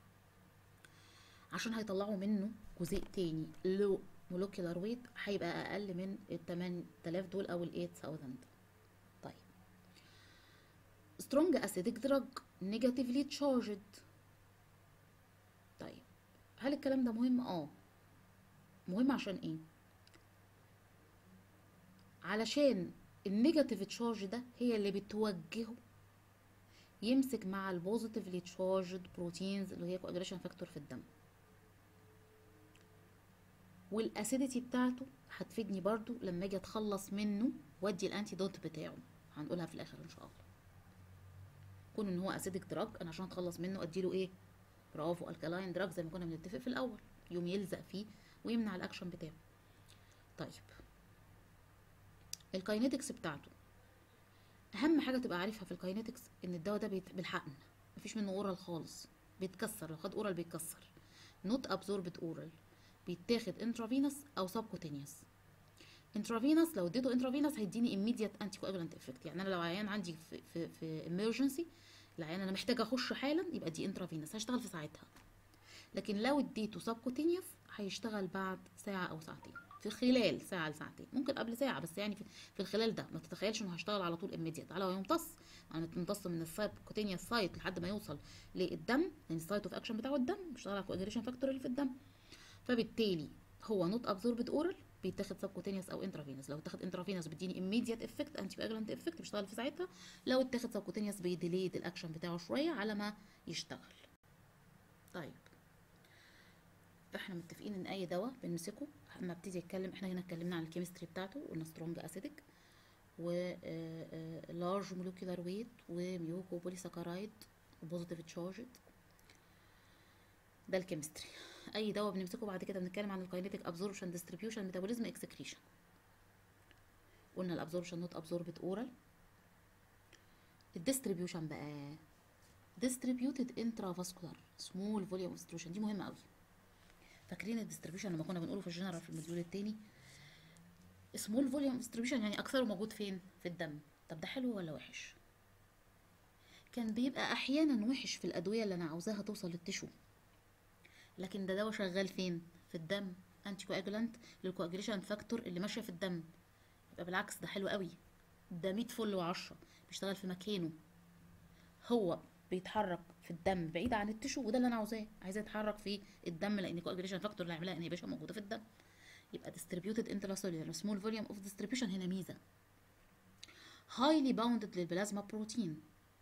A: عشان هيطلعوا منه جزيء تاني لو مولكيولار ويت هيبقى اقل من ال 8000 دول او ال 8000 طيب سترونج اسيدك دراج نيجاتيفلي تشارجد طيب هل الكلام ده مهم اه مهم عشان ايه علشان النيجاتيف تشارج ده هي اللي بتوجهه يمسك مع البوزيتيفلي تشارجد بروتينز اللي هي كواجريشن فاكتور في الدم والاسيديتي بتاعته هتفيدني برضو لما اجي اتخلص منه وادي الانتي دوت بتاعه هنقولها في الاخر ان شاء الله كون ان هو اسيدك دراج انا عشان اتخلص منه اديله ايه برافو الكالاين دراج زي ما كنا بنتفق في الاول يوم يلزق فيه ويمنع الاكشن بتاعه طيب الكاينيتكس بتاعته اهم حاجه تبقى عارفها في الكاينيتكس ان الدواء ده بيت- بالحقن مفيش منه اورال خالص بيتكسر لو خد اورال بيتكسر نوت ابزوربد اورال بيتاخد انترافينوس او سبكوتينيوس انترافينوس لو اديته انترافينوس هيديني immediate انتي كواجولانت افكت يعني انا لو عيان عندي في في في emergency العيان انا محتاجه اخش حالا يبقى دي انترافينوس هشتغل في ساعتها لكن لو اديته سبكوتينيوس هيشتغل بعد ساعه او ساعتين في خلال ساعه لساعتين ممكن قبل ساعه بس يعني في, في الخلال ده ما تتخيلش انه هيشتغل على طول immediate على هو يمتص يعني تمتص من السبكوتينيوس سايت لحد ما يوصل للدم يعني السايت اوف اكشن بتاعه الدم بيشتغل على الكواجريشن فاكتور اللي في الدم فبالتالي هو نوت ابزوربد اورال بيتاخد سبكوتينيوس او انترافينوس لو اتاخد انترافينوس بيديني immediate افكت انتي كواجولانت افكت بيشتغل في ساعتها لو اتاخد سبكوتينيوس بيديليد الاكشن بتاعه شويه على ما يشتغل طيب فاحنا متفقين ان اي دواء بنمسكه اما ابتدي اتكلم احنا هنا اتكلمنا عن الكيمستري بتاعته قلنا سترونج اسيدك و لارج مولكيولار ويت وميوكو بوليساكرايد وبوزيتيف تشارجد ده الكيمستري اي دواء بنمسكه بعد كده بنتكلم عن الكاينيتيك ابزوربشن ديستريبيوشن ميتابوليزم اكسكريشن قلنا الابزوربشن نوت ابزوربت اورال الديستريبيوشن بقى distributed intravascular small volume obstruction دي مهمه قوي فاكرين الديستريبيوشن لما كنا بنقوله في الجنرال في الموديول التاني سمول فوليوم ديستريبيوشن يعني اكثره موجود فين في الدم طب ده حلو ولا وحش كان بيبقى احيانا وحش في الادويه اللي انا عاوزاها توصل للتشو لكن ده دواء شغال فين في الدم انتي كواجولانت للكواجريشن فاكتور اللي ماشيه في الدم يبقى بالعكس ده حلو قوي ده 100 فل و10 بيشتغل في مكانه هو بيتحرك في الدم بعيد عن التشو وده اللي انا عاوزاه عايزاه يتحرك في الدم لان كواجريشن فاكتور اللي هيعملها انهبيشن موجوده في الدم يبقى distributed intracellular small volume of distribution هنا ميزه highly bounded للبلازما بروتين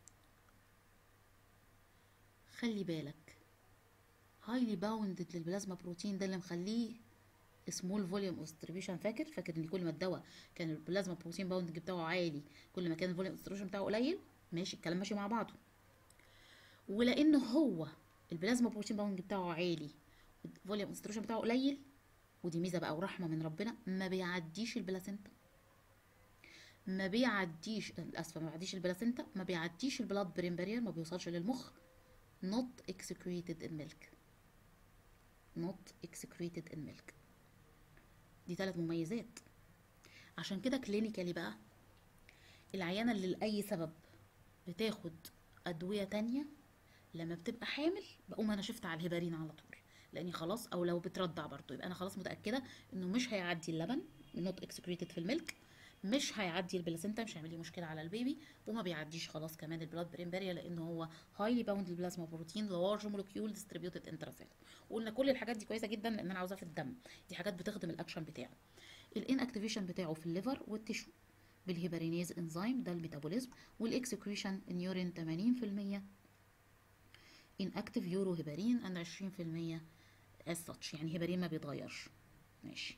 A: خلي بالك highly bounded للبلازما بروتين ده اللي مخليه small volume of distribution فاكر فاكر ان كل ما الدواء كان البلازما بروتين باوندنج بتاعه عالي كل ما كان الفوليوم distribution بتاعه قليل ماشي الكلام ماشي مع بعضه ولان هو البلازما بروتين باوندنج بتاعه عالي الفوليوم distribution بتاعه قليل ودي ميزه بقى ورحمه من ربنا ما بيعديش البلاسينتا ما بيعديش اسفه ما بيعديش البلاسينتا ما بيعديش البلاد برين بارير ما بيوصلش للمخ not excreted in milk not excreted in milk دي ثلاث مميزات عشان كده كلينيكالي بقى العيانة اللي لأي سبب بتاخد أدوية تانية لما بتبقى حامل بقوم أنا شفت على الهبارين على طول لأني خلاص أو لو بترضع برضه يبقى أنا خلاص متأكدة إنه مش هيعدي اللبن not excreted في الملك مش هيعدي البلاسينتا مش هيعمل لي مشكله على البيبي وما بيعديش خلاص كمان البلاد برين بارير لانه هو هايلي باوند البلازما بروتين لارج مولكيول ديستريبيوتد انتراسيل وقلنا كل الحاجات دي كويسه جدا لان انا عاوزاها في الدم دي حاجات بتخدم الاكشن بتاعه الان اكتيفيشن بتاعه في الليفر والتشو بالهيبرينيز انزيم ده الميتابوليزم والاكسكريشن ان يورين 80% ان اكتيف يورو هيبرين اند 20% as such يعني هيبرين ما بيتغيرش ماشي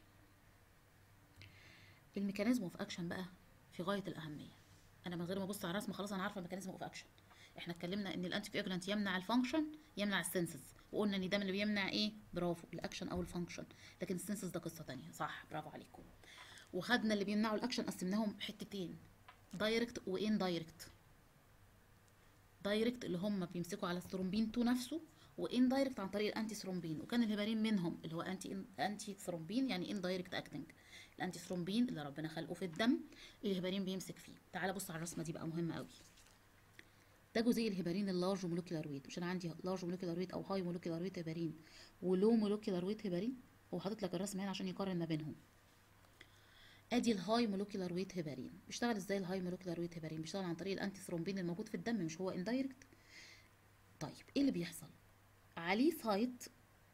A: الميكانيزم اوف اكشن بقى في غايه الاهميه انا من غير ما ابص على الرسم خلاص انا عارفه الميكانيزم اوف اكشن احنا اتكلمنا ان الانتي كواجولانت يمنع الفانكشن يمنع السنسز وقلنا ان ده من اللي بيمنع ايه برافو الاكشن او الفانكشن لكن السنسز ده قصه تانية صح برافو عليكم وخدنا اللي بيمنعوا الاكشن قسمناهم حتتين دايركت وان دايركت دايركت اللي هم بيمسكوا على الثرومبين 2 نفسه وان دايركت عن طريق الانتي ثرومبين وكان الهبارين منهم اللي هو انتي انتي ثرومبين يعني ان دايركت اكتنج الانتي ثرومبين اللي ربنا خلقه في الدم الهبارين بيمسك فيه تعال بص على الرسمه دي بقى مهمه قوي ده جزيء الهبارين اللارج مولكيولار ويت مش انا عندي لارج مولكيولار ويت او هاي مولكيولار ويت هبارين ولو مولكيولار ويت هبارين هو حاطط لك الرسم هنا عشان يقارن ما بينهم ادي الهاي مولكيولار ويت هبارين بيشتغل ازاي الهاي مولكيولار ويت هبارين بيشتغل عن طريق الانتي ثرومبين الموجود في الدم مش هو اندايركت طيب ايه اللي بيحصل عليه سايت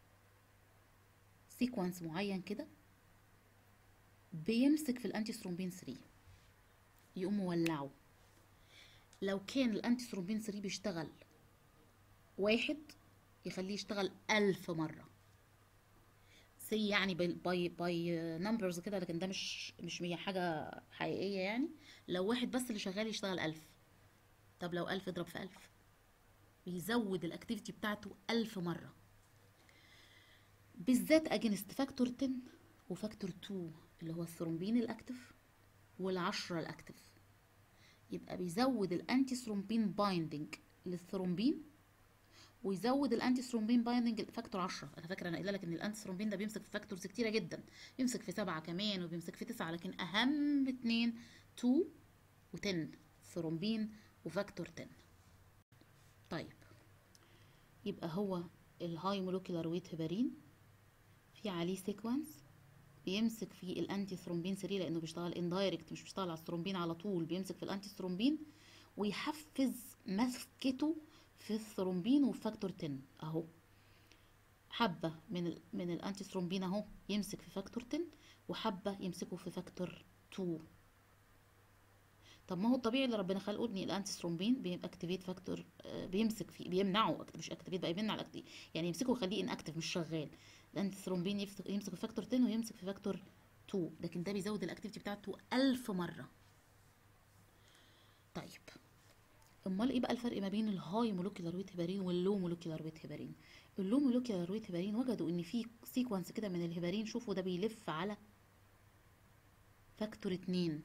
A: سيكونس معين كده بيمسك في الانتي ثرومبين 3 يقوم مولعه لو كان الانتي ثرومبين 3 بيشتغل واحد يخليه يشتغل ألف مرة سي يعني باي باي نمبرز كده لكن ده مش مش هي حاجة حقيقية يعني لو واحد بس اللي شغال يشتغل ألف طب لو ألف اضرب في ألف بيزود الاكتيفيتي بتاعته ألف مرة بالذات اجينست فاكتور 10 وفاكتور 2 اللي هو الثرومبين الاكتف والعشرة الاكتف يبقى بيزود الانتي ثرومبين بايندنج للثرومبين ويزود الانتي ثرومبين بايندنج فاكتور 10 انا فاكره انا قايله لك ان الانتي ثرومبين ده بيمسك في فاكتورز كتيره جدا بيمسك في سبعه كمان وبيمسك في تسعه لكن اهم اتنين 2 و10 ثرومبين وفاكتور 10 طيب يبقى هو الهاي مولكيولار ويت هيبارين في عليه سيكونس بيمسك في الانتي ثرومبين 3 لانه بيشتغل اندايركت مش بيشتغل على الثرومبين على طول بيمسك في الانتي ثرومبين ويحفز مسكته في الثرومبين وفاكتور 10 اهو حبه من ال من الانتي ثرومبين اهو يمسك في فاكتور 10 وحبه يمسكوا في فاكتور 2 طب ما هو الطبيعي اللي ربنا خلقه ان الانتي ثرومبين بيأكتيفيت فاكتور بيمسك فيه بيمنعه مش اكتيفيت بقى بيمنع الاكتيف يعني يمسكه ويخليه ان اكتف مش شغال الانتي ثرومبين يمسك في فاكتور 10 ويمسك في فاكتور 2 لكن ده بيزود الاكتيفيتي بتاعته 1000 مره طيب امال ايه بقى الفرق ما بين الهاي مولكيولار ويت هيبارين واللو مولكيولار ويت هيبارين اللو مولكيولار ويت هيبارين وجدوا ان في سيكونس كده من الهيبارين شوفوا ده بيلف على فاكتور 2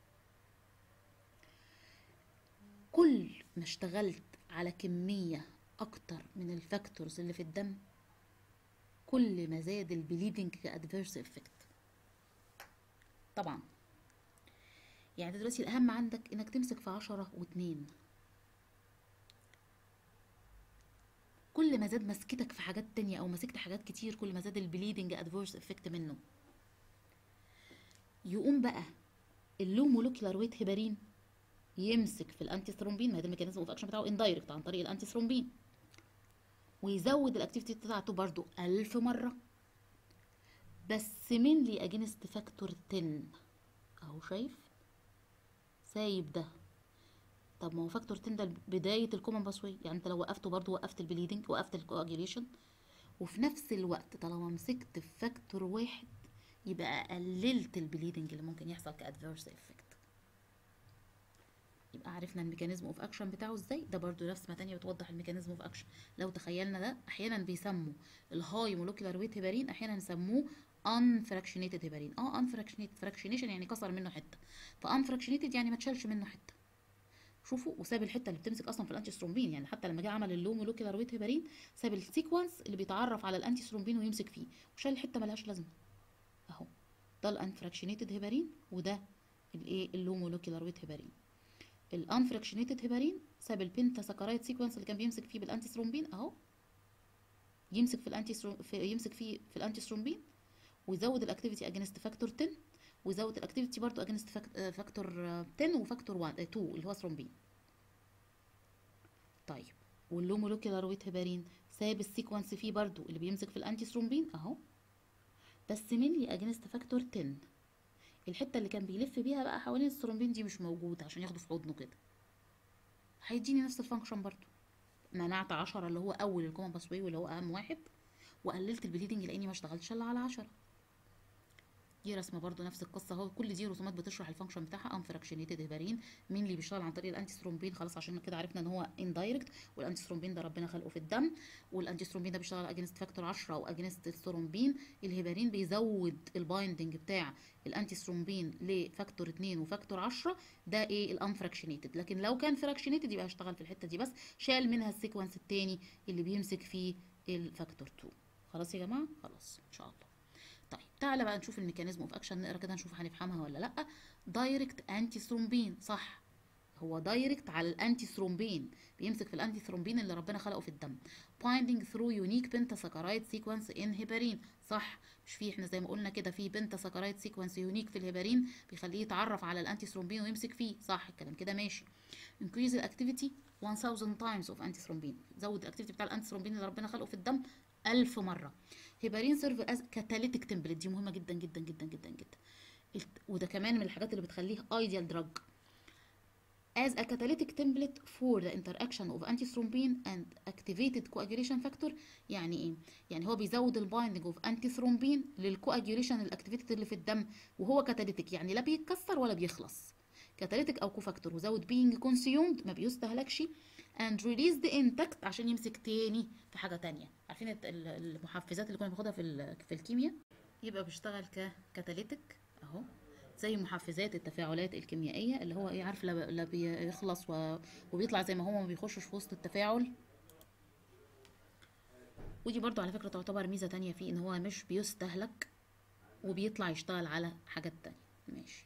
A: كل ما اشتغلت على كمية أكتر من الفاكتورز اللي في الدم كل ما زاد البليدنج كأدفيرس افكت طبعا يعني دلوقتي الأهم عندك إنك تمسك في عشرة واتنين كل ما زاد مسكتك في حاجات تانية أو مسكت حاجات كتير كل ما زاد البليدنج أدفيرس افكت منه يقوم بقى اللو مولكيولار ويت هيبارين يمسك في الانتي ثرومبين ما ده الميكانيزم اوف اكشن بتاعه اندايركت عن طريق الانتي ثرومبين ويزود الاكتيفيتي بتاعته برضو ألف مرة بس من لي اجينست فاكتور 10 اهو شايف سايب ده طب ما هو فاكتور 10 ده بداية الكومن باسوي يعني انت لو وقفته برضو وقفت البليدنج وقفت الكواجيليشن وفي نفس الوقت طالما مسكت في فاكتور واحد يبقى قللت البليدنج اللي ممكن يحصل كادفيرس افكت يبقى عرفنا الميكانيزم اوف اكشن بتاعه ازاي ده برضو رسمه تانية بتوضح الميكانيزم اوف اكشن لو تخيلنا ده احيانا بيسموا الهاي مولكيولار ويت هيبارين احيانا يسموه unfractionated هيبارين اه unfractionated fractionation يعني كسر منه حته فunfractionated يعني ما اتشالش منه حته شوفوا وساب الحته اللي بتمسك اصلا في الانتي ثرومبين يعني حتى لما جه عمل اللو مولكيولار ويت هيبارين ساب السيكونس اللي بيتعرف على الانتي ثرومبين ويمسك فيه وشال الحته ملهاش لازمه اهو ده الانفراكشنيتد هيبارين وده الايه اللو مولكيولار ويت هيبارين الانفراكشنيتد هيبارين ساب البنتا ساكرايد سيكونس اللي كان بيمسك فيه بالانتي ثرومبين اهو يمسك في الانتي في يمسك فيه في الانتي ثرومبين ويزود الاكتيفيتي اجينست فاكتور 10 ويزود الاكتيفيتي برضو اجينست فاكتور 10 وفاكتور 1 2 اللي هو ثرومبين طيب واللو مولكيولار ويت هيبارين ساب السيكونس فيه برضو اللي بيمسك في الانتي ثرومبين اهو بس مينلي اجينست فاكتور 10 الحته اللي كان بيلف بيها بقى حوالين الثرومبين دي مش موجوده عشان ياخده في حضنه كده هيديني نفس الفانكشن برضو منعت 10 اللي هو اول الكومن باسوي واللي هو اهم واحد وقللت البليدنج لاني ما اشتغلتش الا على 10 دي رسمه برضو نفس القصه اهو كل دي رسومات بتشرح الفانكشن بتاعها انفراكشنيتد هيبارين مين اللي بيشتغل عن طريق الانتي ثرومبين خلاص عشان كده عرفنا ان هو اندايركت والانتي ثرومبين ده ربنا خلقه في الدم والانتي ثرومبين ده بيشتغل اجينست فاكتور 10 او اجينست الثرومبين الهيبارين بيزود البايندنج بتاع الانتي ثرومبين لفاكتور 2 وفاكتور 10 ده ايه الانفراكشنيتد لكن لو كان فراكشنيتد يبقى هشتغل في الحته دي بس شال منها السيكونس التاني اللي بيمسك فيه الفاكتور 2 خلاص يا جماعه خلاص ان شاء الله طيب تعالى بقى نشوف الميكانيزم اوف اكشن نقرا كده نشوف هنفهمها ولا لا دايركت انتي ثرومبين صح هو دايركت على الانتي ثرومبين بيمسك في الانتي ثرومبين اللي ربنا خلقه في الدم binding through unique pentasaccharide sequence in heparin صح مش في احنا زي ما قلنا كده في بنتاساكرايد سيكونس يونيك في الهيبارين بيخليه يتعرف على الانتي ثرومبين ويمسك فيه صح الكلام كده ماشي increase الاكتيفيتي 1000 times of انتي ثرومبين زود الاكتيفيتي بتاع الانتي ثرومبين اللي ربنا خلقه في الدم ألف مرة هيبارين سيرف از كاتاليتيك تمبلت دي مهمة جدا جدا جدا جدا جدا وده كمان من الحاجات اللي بتخليه ايديال دراج as a catalytic template for the interaction of antithrombin and activated coagulation factor يعني ايه يعني هو بيزود البايندنج اوف antithrombin للكواجوليشن الاكتيفيتد اللي في الدم وهو كاتاليتيك يعني لا بيتكسر ولا بيخلص كاتاليتيك او كوفاكتور وزود being consumed ما بيستهلكش and release the intact عشان يمسك تاني في حاجه تانية عارفين المحفزات اللي كنا بناخدها في في الكيمياء يبقى بيشتغل ككاتاليتيك اهو زي محفزات التفاعلات الكيميائيه اللي هو ايه عارف لا بيخلص وبيطلع زي ما هو ما بيخشش في وسط التفاعل ودي برضو على فكره تعتبر ميزه تانية فيه ان هو مش بيستهلك وبيطلع يشتغل على حاجات تانية ماشي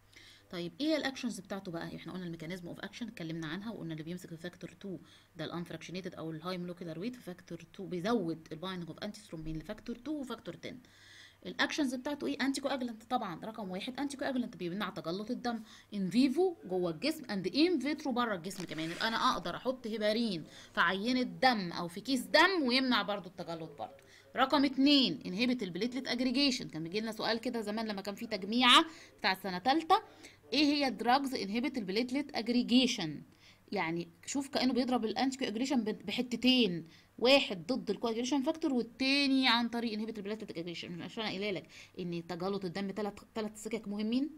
A: طيب ايه الاكشنز بتاعته بقى احنا قلنا الميكانيزم اوف اكشن اتكلمنا عنها وقلنا اللي بيمسك في فاكتور 2 ده الانفراكشنيتد او الهاي مولكيولار ويت في فاكتور 2 بيزود البايندنج اوف انتي ثرومبين لفاكتور 2 وفاكتور 10 الاكشنز بتاعته ايه انتي كواجلنت طبعا رقم واحد انتي كواجلنت بيمنع تجلط الدم ان فيفو جوه الجسم اند ان فيترو بره الجسم كمان يبقى انا اقدر احط هيبارين في عينه دم او في كيس دم ويمنع برضو التجلط برضو رقم اتنين انهبت البليتلت اجريجيشن كان بيجي لنا سؤال كده زمان لما كان في تجميعه بتاع السنه ثالثه ايه هي الدراجز انهبت البليتلت اجريجيشن يعني شوف كانه بيضرب الانتي اجريشن بحتتين واحد ضد الكواجريشن فاكتور والتاني عن طريق انهبت البليتلت اجريشن عشان قايله لك ان تجلط الدم ثلاث ثلاث سكك مهمين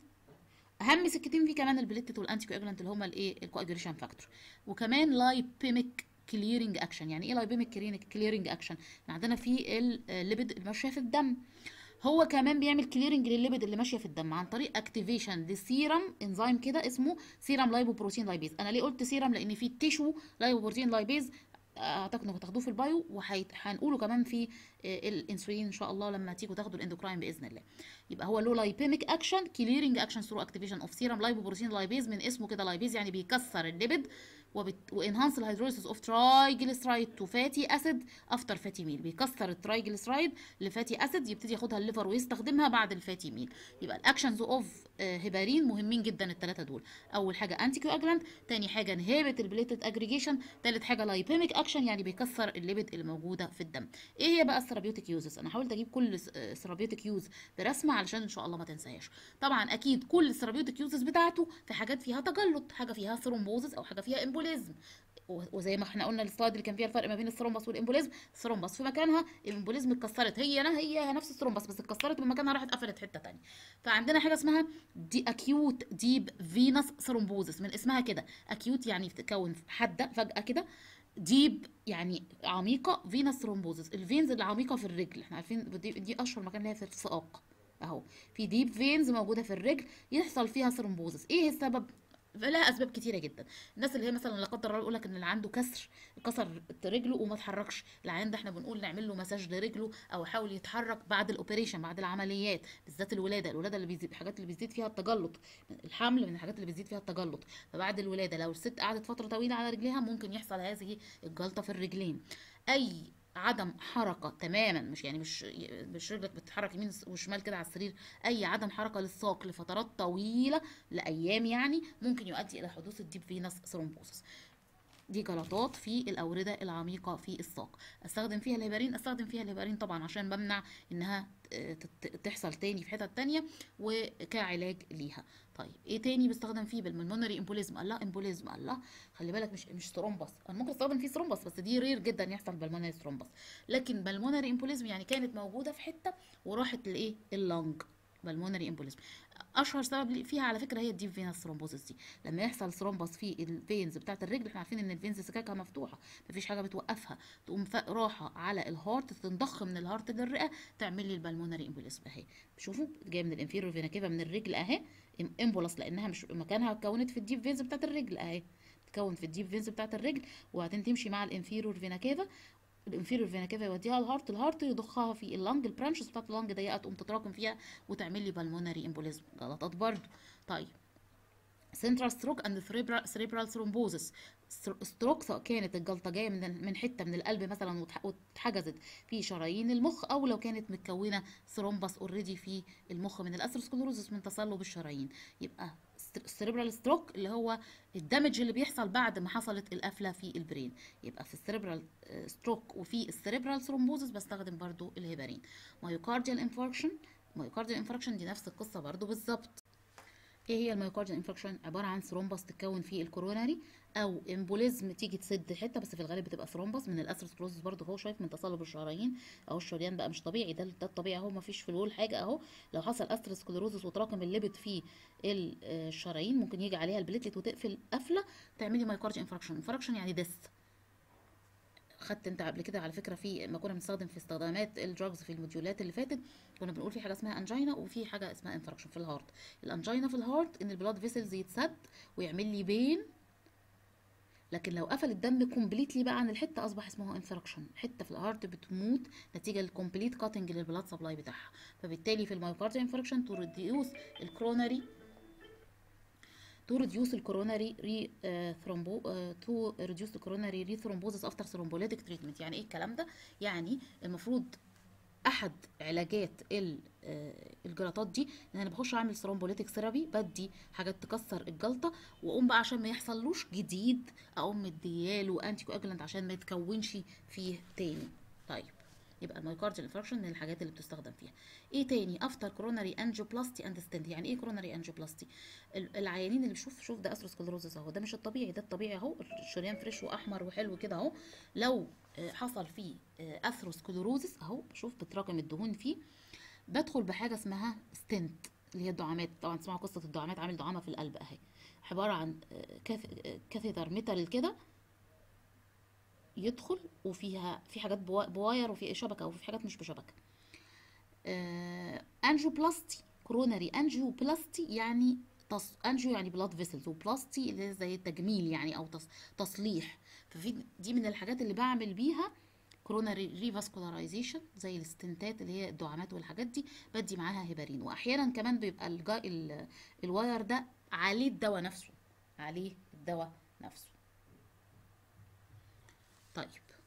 A: اهم سكتين فيه كمان البليتلت والانتي كواجلانت اللي هما الايه الكواجريشن فاكتور وكمان لايبيميك كليرنج اكشن يعني ايه لايبيميك كليرنج اكشن عندنا في الليبيد الماشيه في الدم هو كمان بيعمل كليرنج للليبيد اللي ماشيه في الدم عن طريق اكتيفيشن لسيرم انزيم كده اسمه سيرم لايبوبروتين لايبيز انا ليه قلت سيرم لان في تيشو لايبوبروتين لايبيز اعتقد انكم هتاخدوه في البايو وهنقوله كمان في الانسولين ان شاء الله لما تيجوا تاخدوا الاندوكراين باذن الله يبقى هو له لايبيميك اكشن كليرنج اكشن ثرو اكتيفيشن اوف سيرم لايبوبروتين لايبيز من اسمه كده لايبيز يعني بيكسر الليبيد وبت... وانهانس الهيدروليسيس اوف ترايجليسرايد تو فاتي اسيد افتر فاتي ميل بيكسر الترايجليسرايد لفاتي اسيد يبتدي ياخدها الليفر ويستخدمها بعد الفاتي ميل يبقى الاكشنز اوف هيبارين مهمين جدا الثلاثه دول اول حاجه انتي كواجلانت تاني حاجه انهبت البليتد اجريجيشن ثالث حاجه لايبيميك اكشن يعني بيكسر الليبيد اللي موجوده في الدم ايه هي بقى الثيرابيوتيك يوزز انا حاولت اجيب كل ثيرابيوتيك يوز برسمه علشان ان شاء الله ما تنساهاش طبعا اكيد كل الثيرابيوتيك يوزز بتاعته في حاجات فيها تجلط حاجه فيها ثرومبوزس او حاجه فيها امبوليزم وزي ما احنا قلنا السلايد اللي كان فيها الفرق ما بين الثرومبس والامبوليزم الثرومبس في مكانها الامبوليزم اتكسرت هي انا هي نفس الثرومبس بس اتكسرت من مكانها راحت قفلت حته ثانيه فعندنا حاجه اسمها دي اكيوت ديب فينس ثرومبوزس من اسمها كده اكيوت يعني بتتكون حاده فجاه كده ديب يعني عميقه فينس ثرومبوزس الفينز اللي عميقه في الرجل احنا عارفين دي, دي اشهر مكان لها في الساق اهو في ديب فينز موجوده في الرجل يحصل فيها ثرومبوزس ايه السبب لها اسباب كتيره جدا الناس اللي هي مثلا لا قدر الله يقول لك ان اللي عنده كسر كسر رجله وما اتحركش العيان ده احنا بنقول نعمل له مساج لرجله او يحاول يتحرك بعد الاوبريشن بعد العمليات بالذات الولاده الولاده اللي بيزيد الحاجات اللي بيزيد فيها التجلط الحمل من الحاجات اللي بيزيد فيها التجلط فبعد الولاده لو الست قعدت فتره طويله على رجليها ممكن يحصل هذه الجلطه في الرجلين اي عدم حركه تماما مش يعني مش مش رجلك بتتحرك يمين وشمال كده على السرير اي عدم حركه للساق لفترات طويله لايام يعني ممكن يؤدي الى حدوث الديب فينس ثرومبوسس دي جلطات في الأوردة العميقة في الساق استخدم فيها الهيبارين استخدم فيها الهيبارين طبعا عشان بمنع انها تت- تحصل تاني في حتت تانية وكعلاج ليها طيب ايه تاني بستخدم فيه بالملمونري امبوليزم الله امبوليزم الله خلي بالك مش مش ثرومبس انا ممكن استخدم فيه ثرومبس بس دي رير جدا يحصل بالمونري ثرومبس لكن بالمونري امبوليزم يعني كانت موجوده في حته وراحت لايه اللنج بالمونري امبوليزم اشهر سبب لي- فيها على فكره هي الديب فينس ثرومبوزس دي لما يحصل ثرومبس في الفينز بتاعه الرجل احنا عارفين ان الفينز سكاكها مفتوحه مفيش حاجه بتوقفها تقوم ف- راحه على الهارت تنضخ من الهارت للرئه تعمل لي البلمونري امبوليزم اهي شوفوا جايه من الانفيرور فينا كيفا من الرجل اهي امبولاس لانها مش مكانها اتكونت في الديب فينز بتاعه الرجل اهي تتكون في الديب فينز بتاعه الرجل وبعدين تمشي مع الانفيرور فينا كيفا الانفيرور فينا كيفا يوديها الهارت الهارت يضخها في اللنج البرانشز بتاعت اللنج ضيقه تقوم تتراكم فيها وتعمل لي بالمونري امبوليزم غلطات برضو طيب سنترال ستروك اند سريبرال ثرومبوزس ستروك سواء كانت الجلطه جايه من من حته من القلب مثلا واتح- واتحجزت في شرايين المخ او لو كانت متكونه ثرومبس اوريدي في المخ من الاثيروسكلروزس من تصلب الشرايين يبقى السريبرال ستروك اللي هو الدمج اللي بيحصل بعد ما حصلت القفله في البرين يبقى في السريبرال ستروك وفي السريبرال ثرومبوزس بستخدم برضو الهيبارين مايوكارديال انفاركشن مايوكارديال انفاركشن دي نفس القصه برضو بالظبط ايه هي الميوكارديال انفكشن عباره عن ثرومبس تتكون في الكوروناري او امبوليزم تيجي تسد حته بس في الغالب بتبقى ثرومبس من الاثيروسكلوزس برضه هو شايف من تصلب الشرايين اهو الشريان بقى مش طبيعي ده ده الطبيعي اهو ما فيش في الول حاجه اهو لو حصل اثيروسكلوزس وتراكم الليبت في ال- آه، الشرايين ممكن يجي عليها البليتلت وتقفل قفله تعملي مايوكارديال انفراكشن انفراكشن يعني ديس خدت انت قبل كده على فكره في ما كنا بنستخدم في استخدامات الدراجز في الموديولات اللي فاتت كنا بنقول في حاجه اسمها انجينا وفي حاجه اسمها انفراكشن في الهارت الانجينا في الهارت ان البلاد فيسلز يتسد ويعمل لي بين لكن لو قفل الدم كومبليتلي بقى عن الحته اصبح اسمه انفراكشن حته في الهارت بتموت نتيجه للكومبليت كاتنج للبلاد سبلاي بتاعها فبالتالي في المايوكارديال انفراكشن تو ريديوس الكروناري to reduce the coronary re uh, thrombo uh, to reduce the coronary rethrombosis after thrombolytic treatment يعني ايه الكلام ده يعني المفروض احد علاجات ال- آه، الجلطات دي ان انا بخش اعمل ثرومبوليتك ثيرابي بدي حاجات تكسر الجلطه واقوم بقى عشان ما يحصلوش جديد اقوم مدياله انتي كواجلانت عشان ما يتكونش فيه تاني طيب يبقى المايوكارديال انفراكشن من الحاجات اللي بتستخدم فيها ايه تاني افتر كوروناري انجيوبلاستي اند ستنت يعني ايه كوروناري انجيوبلاستي العيانين اللي بشوف شوف ده اثيروسكلروزس اهو ده مش الطبيعي ده الطبيعي اهو الشريان فريش واحمر وحلو كده اهو لو آه، حصل فيه اثيروسكلروزس اهو شوف بتراكم الدهون فيه بدخل بحاجه اسمها ستنت اللي هي الدعامات طبعا تسمعوا قصه الدعامات عامل دعامه في القلب اهي عباره عن آه، كاث- آه، كاثيتر ميتال كده يدخل وفيها في حاجات بوا- بواير وفي شبكه وفي حاجات مش بشبكه آه، انجيوبلاستي كوروناري انجيوبلاستي يعني تص... انجيو يعني بلاد فيسلز وبلاستي اللي هي زي التجميل يعني او تص... تصليح ففي دي من الحاجات اللي بعمل بيها كوروناري ريفاسكولارايزيشن زي الاستنتات اللي هي الدعامات والحاجات دي بدي معاها هيبارين واحيانا كمان بيبقى الجا... ال... الواير ده عليه الدواء نفسه عليه الدواء نفسه طيب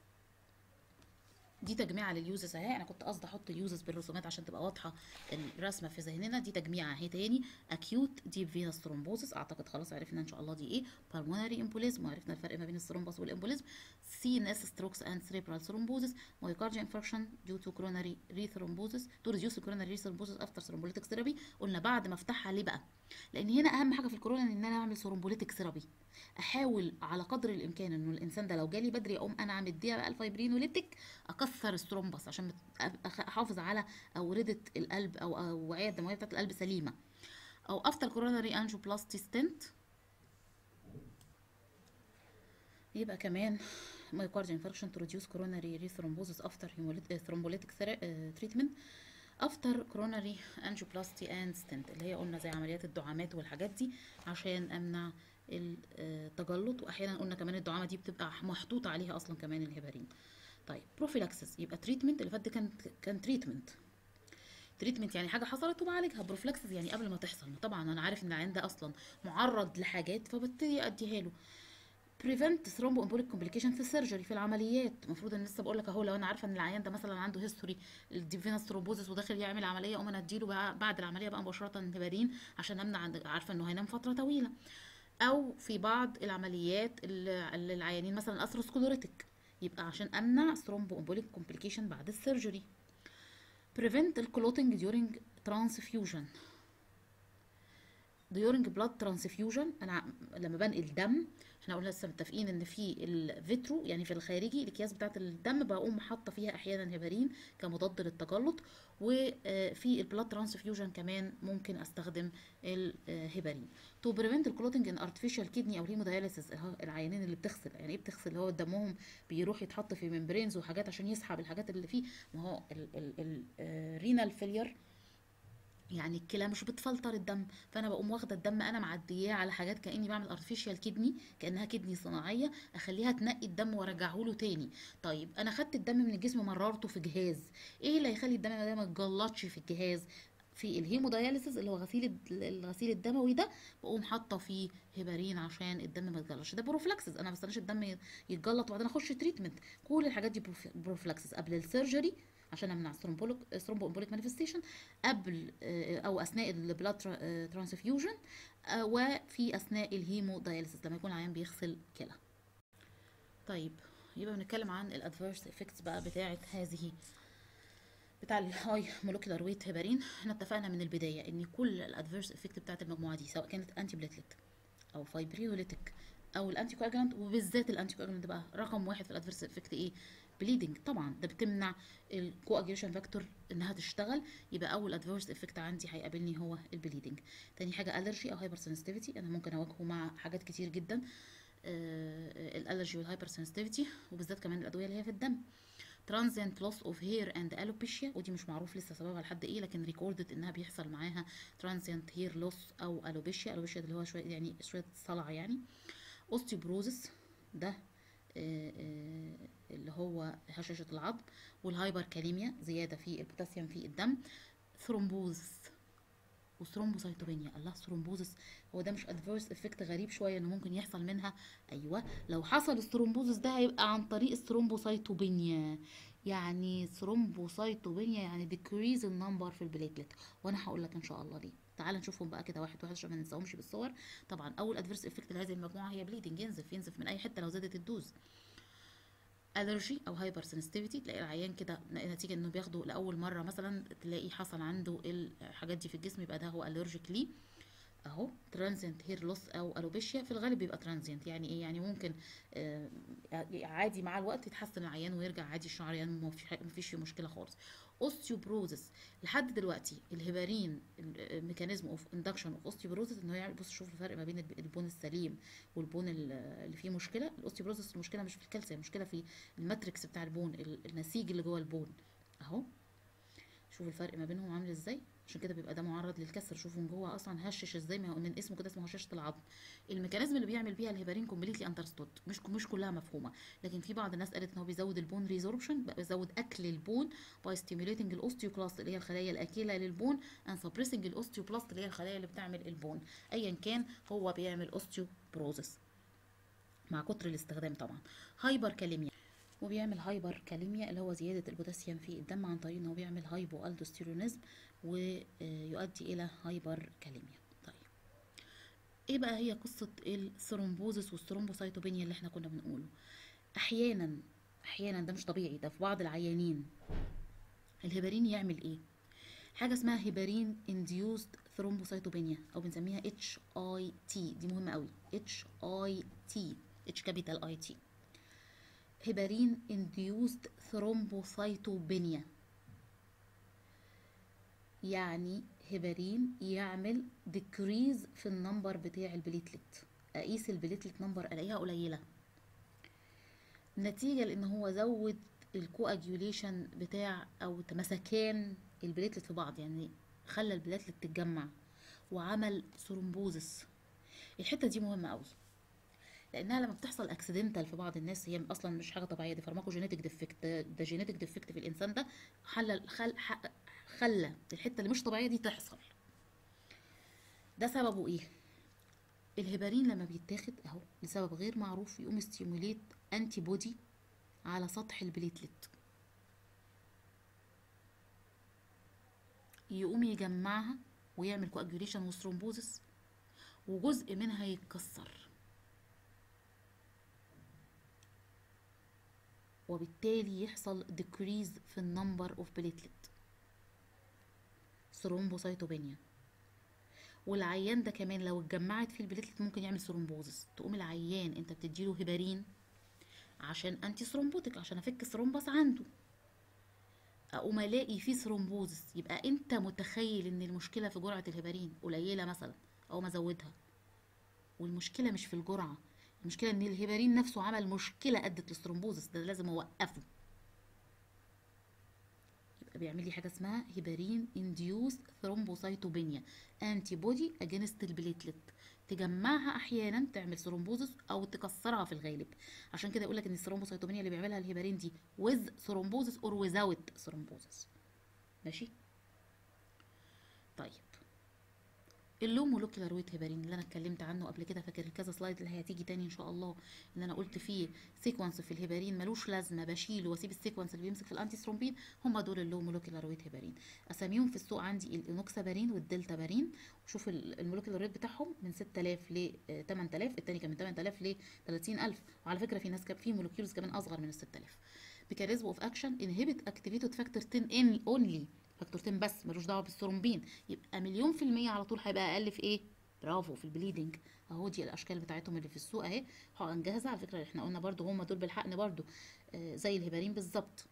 A: دي تجميعة لليوزز اهي انا كنت قصدي احط اليوزز بالرسومات عشان تبقى واضحه الرسمه في ذهننا دي تجميعة اهي تاني اكيوت ديب فينس ثرومبوسس اعتقد خلاص عرفنا ان شاء الله دي ايه بالمونري امبوليزم وعرفنا الفرق ما بين الثرومبوس والامبوليزم سي ان اس ستروكس اند سريبرال ثرومبوسس مايوكارديال انفاركشن ديو تو كوروناري ريثرومبوسس تو ريديوس كوروناري ريثرومبوسس افتر ثرومبوليتك ثيرابي قلنا بعد ما افتحها ليه بقى لان هنا اهم حاجه في الكورونا ان انا اعمل ثرومبوليتك ثيرابي احاول على قدر الامكان انه الانسان ده لو جالي بدري اقوم انا مديها بقى الفايبرينوليتيك اكسر الثرومبس عشان بت- أخ- احافظ على اورده القلب او أو الوعيه الدمويه بتاعت القلب سليمه او افتر كوروناري انجيوبلاستي ستنت يبقى كمان مايوكارديال انفاركشن تو ريديوس كوروناري ريثرومبوزس افتر ثرومبوليتيك تريتمنت افتر كوروناري انجيوبلاستي اند ستنت اللي هي قلنا زي عمليات الدعامات والحاجات دي عشان امنع التجلط واحيانا قلنا كمان الدعامه دي بتبقى محطوط عليها اصلا كمان الهيبارين طيب بروفيلاكسس يبقى تريتمنت اللي فات ده كان كان تريتمنت تريتمنت يعني حاجه حصلت وبعالجها بروفلاكسس يعني قبل ما تحصل طبعا انا عارف ان العيان ده اصلا معرض لحاجات فببتدي اديها له بريفنت ثرومبو امبوليك كومبليكيشن في السيرجري في العمليات المفروض ان لسه بقول لك اهو لو انا عارفه ان العيان ده مثلا عنده هيستوري الديفينس ثرومبوزس وداخل يعمل عمليه اقوم انا اديله بقى بعد العمليه بقى مباشره هبارين عشان امنع عند- عارفه انه هينام فتره طويله او في بعض العمليات اللي اللي العيانين مثلا اثروسكلوريتك يبقى عشان امنع ثرومبو امبوليك كومبليكيشن بعد السيرجري prevent الكلوتنج during transfusion during blood transfusion انا ع- لما بنقل دم احنا قلنا لسه متفقين ان في الفيترو يعني في الخارجي الاكياس بتاعه الدم بقوم حاطه فيها احيانا هيبارين كمضاد للتجلط وفي البلاد ترانسفيوجن كمان ممكن استخدم الهيبارين تو بريفنت الكلوتنج ان ارتفيشال كيدني او هيموداياليسيس العيانين اللي بتغسل يعني ايه بتغسل اللي هو دمهم بيروح يتحط في ممبرينز وحاجات عشان يسحب الحاجات اللي فيه ما هو الرينال فيلير يعني الكلى مش بتفلتر الدم فانا بقوم واخده الدم انا معدياه على حاجات كاني بعمل ارتفيشال كدني كانها كدني صناعيه اخليها تنقي الدم وارجعه له تاني طيب انا خدت الدم من الجسم مررته في جهاز ايه اللي هيخلي الدم ده ما يتجلطش في الجهاز في الهيموداياليسيس اللي هو غسيل الد- الغسيل الدموي ده بقوم حاطه فيه هيبارين عشان الدم ما يتجلطش ده بروفلاكسس انا ما بستناش الدم يتجلط وبعدين اخش تريتمنت كل الحاجات دي بروف- بروفلاكسس قبل السيرجري عشان امنع ثرومبوليك ثرومبو امبوليك مانيفستيشن قبل آه، او اثناء البلاد ترانسفيوجن وفي اثناء الهيمو داياليسيس لما يكون العيان بيغسل كلى طيب يبقى بنتكلم عن الادفيرس افكتس بقى بتاعه هذه بتاع الهاي مولكيولار ويت هيبارين احنا اتفقنا من البدايه ان كل الادفيرس افكت بتاعه المجموعه دي سواء كانت انتي بليتلت او فايبريوليتيك او الانتي كواجلانت وبالذات الانتي كواجلانت بقى رقم واحد في الادفيرس افكت ايه بليدنج طبعا ده بتمنع الكواجيوليشن فاكتور انها تشتغل يبقى اول ادفيرس افكت عندي هيقابلني هو البليدنج تاني حاجه الرجي او هايبر سنسيتيفيتي انا ممكن اواجهه مع حاجات كتير جدا الالرجي والهايبر سنسيتيفيتي وبالذات كمان الادويه اللي هي في الدم ترانزيانت لوس اوف هير اند الوبيشيا ودي مش معروف لسه سببها لحد ايه لكن ريكوردد انها بيحصل معاها ترانزيانت هير لوس او الوبيشيا الوبيشيا اللي هو شويه يعني شويه صلع يعني اوستيوبروزس ده آه، آه، اللي هو هشاشة العظم والهايبر كاليميا زيادة في البوتاسيوم في الدم ثرومبوزس وثرومبوسايتوبينيا الله ثرومبوزس هو ده مش ادفيرس افكت غريب شويه انه ممكن يحصل منها ايوه لو حصل الثرومبوزس ده هيبقى عن طريق الثرومبوسايتوبينيا يعني ثرومبوسايتوبينيا يعني decrease النمبر في البليتلت وانا هقول لك ان شاء الله ليه تعال نشوفهم بقى كده واحد واحد عشان ما ننساهمش بالصور طبعا اول ادفيرس افكت لهذه المجموعه هي بليدنج ينزف ينزف من اي حته لو زادت الدوز الرجي او هايبر سنسيتيفيتي تلاقي العيان كده نتيجه انه بياخده لاول مره مثلا تلاقي حصل عنده الحاجات دي في الجسم يبقى ده هو الرجيك ليه اهو ترانزينت هير لوس او الوبيشيا في الغالب بيبقى ترانزينت يعني ايه يعني ممكن آه عادي مع الوقت يتحسن العيان ويرجع عادي الشعر يعني ما فيش ما فيش فيه مشكله خالص اوستيوبروزس لحد دلوقتي الهبارين الميكانيزم اوف اندكشن اوف اوستيوبروزس ان هو يعني بص شوف الفرق ما بين البون السليم والبون اللي فيه مشكله الاوستيوبروزس المشكله مش في الكالسيوم المشكله في الماتريكس بتاع البون النسيج اللي جوه البون اهو شوف الفرق ما بينهم عامل ازاي عشان كده بيبقى ده معرض للكسر شوفوا من جوه اصلا هشش ازاي ما هو من اسمه كده اسمه هشاشه العظم الميكانيزم اللي بيعمل بيها الهيبارين كومبليتلي اندرستود مش مش كلها مفهومه لكن في بعض الناس قالت ان هو بيزود البون ريزوربشن بقى بيزود اكل البون باي ستيميوليتنج الاوستيوكلاست اللي هي الخلايا الاكله للبون اند سبريسنج الاوستيوبلاست اللي هي الخلايا اللي بتعمل البون ايا كان هو بيعمل اوستيوبروزس مع كتر الاستخدام طبعا هايبر كاليميا وبيعمل هايبر كاليميا اللي هو زيادة البوتاسيوم في الدم عن طريق ان هو بيعمل هايبو الدوستيرونيزم ويؤدي الى هايبر كاليميا طيب ايه بقى هي قصة الثرومبوزس والثرومبوسايتوبينيا اللي احنا كنا بنقوله احيانا احيانا ده مش طبيعي ده في بعض العيانين الهبارين يعمل ايه حاجة اسمها هيبارين induced ثرومبوسايتوبينيا او بنسميها اتش اي تي دي مهمة قوي اتش اي تي اتش كابيتال اي تي هيبارين induced ثرومبوسايتوبينيا يعني هيبارين يعمل ديكريز في النمبر بتاع البليتلت اقيس البليتلت نمبر الاقيها قليله نتيجه لان هو زود الكواجيوليشن بتاع او تمسكان البليتلت في بعض يعني خلى البليتلت تتجمع وعمل ثرومبوزس الحته دي مهمه قوي لانها لما بتحصل اكسيدنتال في بعض الناس هي اصلا مش حاجه طبيعيه دي فارماكوجينيتك ديفكت ده جينيتك ديفكت في الانسان ده خلى خل خلى الحته اللي مش طبيعيه دي تحصل ده سببه ايه الهيبارين لما بيتاخد اهو لسبب غير معروف يقوم ستيموليت انتي بودي على سطح البليتلت يقوم يجمعها ويعمل كواجوليشن وثرومبوزس وجزء منها يتكسر وبالتالي يحصل decrease في النمبر اوف بليتلت ثرومبوسايتوبينيا والعيان ده كمان لو اتجمعت فيه البليتلت ممكن يعمل ثرومبوزس تقوم العيان انت بتديله هيبارين عشان انتي ثرومبوتك عشان افك ثرومبس عنده اقوم الاقي فيه ثرومبوزس يبقى انت متخيل ان المشكله في جرعه الهيبارين قليله مثلا او ازودها والمشكله مش في الجرعه المشكله ان الهيبارين نفسه عمل مشكله ادت للثرومبوزس ده لازم اوقفه يبقى بيعمل لي حاجه اسمها هيبارين انديوس ثرومبوسايتوبينيا انتي بودي اجينست البليتلت تجمعها احيانا تعمل ثرومبوزس او تكسرها في الغالب عشان كده يقول لك ان الثرومبوسايتوبينيا اللي بيعملها الهيبارين دي with ثرومبوزس اور without ثرومبوزس ماشي طيب اللو مولكيولار ويت هيبارين اللي انا اتكلمت عنه قبل كده فاكر كذا سلايد اللي هتيجي تاني ان شاء الله ان انا قلت فيه سيكونس في الهيبارين ملوش لازمه بشيله واسيب السيكونس اللي بيمسك في الانتي ثرومبين هم دول اللو مولكيولار ويت هيبارين اساميهم في السوق عندي الانوكسابارين والدلتا بارين وشوف المولكيولار ويت بتاعهم من 6000 ل 8000 التاني كان من 8000 ل 30000 وعلى فكره في ناس كان في مولكيولز كمان اصغر من ال 6000 ميكانيزم اوف اكشن انهبت اكتيفيتد فاكتور 10 ان اونلي فاكتور 10 بس ملوش دعوه بالثرومبين يبقى مليون في الميه على طول هيبقى اقل في ايه برافو في البليدنج اهو دي الاشكال بتاعتهم اللي في السوق اهي حقن جاهزه على فكره احنا قلنا برضو هم دول بالحقن برضو آه زي الهيبارين بالظبط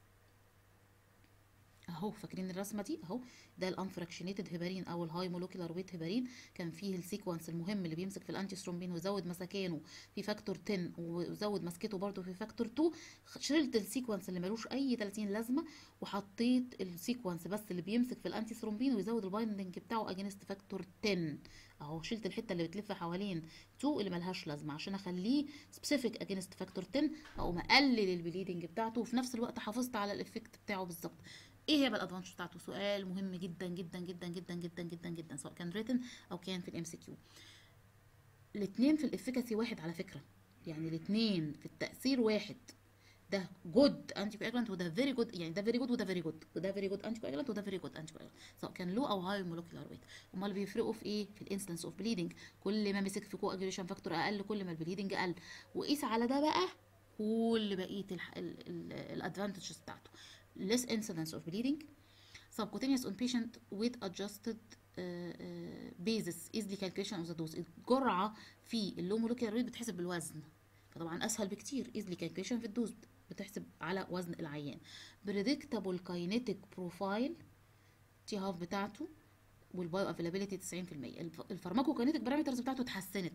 A: اهو فاكرين الرسمه دي اهو ده الانفراكشنيتد هيبارين او الهاي مولكيولار ويت هيبارين كان فيه السيكونس المهم اللي بيمسك في الانتي ثرومبين ويزود مسكانه في فاكتور 10 وزود مسكته برده في فاكتور 2 شلت السيكونس اللي ملوش اي 30 لازمه وحطيت السيكونس بس اللي بيمسك في الانتي ثرومبين ويزود البايندنج بتاعه اجينست فاكتور 10 اهو شلت الحته اللي بتلف حوالين 2 اللي ملهاش لازمه عشان اخليه سبيسيفيك اجينست فاكتور 10 اقوم اقلل البليدنج بتاعته وفي نفس الوقت حافظت على الافكت بتاعه بالظبط ايه هي بقى الادفانتج بتاعته سؤال مهم جدا جدا جدا جدا جدا جدا جدا سواء كان ريتن او كان في الام سي كيو الاثنين في الافكاسي واحد على فكره يعني الاثنين في التاثير واحد ده جود انتي كواجلانت وده فيري جود يعني ده فيري جود وده فيري جود وده فيري جود انتي كواجلانت وده فيري جود انتي كواجلانت سواء كان لو او هاي مولكيولار ويت امال بيفرقوا في ايه في الانستنس اوف بليدنج كل ما مسك في كواجوليشن فاكتور اقل كل ما البليدنج قل وقيس على ده بقى كل بقيه الادفانتجز بتاعته less incidence of bleeding subcutaneous on patient weight adjusted uh, uh, basis easily calculation of the dose الجرعة في اللو مولكيولار ويت بتحسب بالوزن فطبعا اسهل بكتير easily calculation في الدوز بتحسب على وزن العيان predictable kinetic profile تي هاف بتاعته والبايو افيلابيلتي 90% الفارماكو كاينيتك بارامترز بتاعته اتحسنت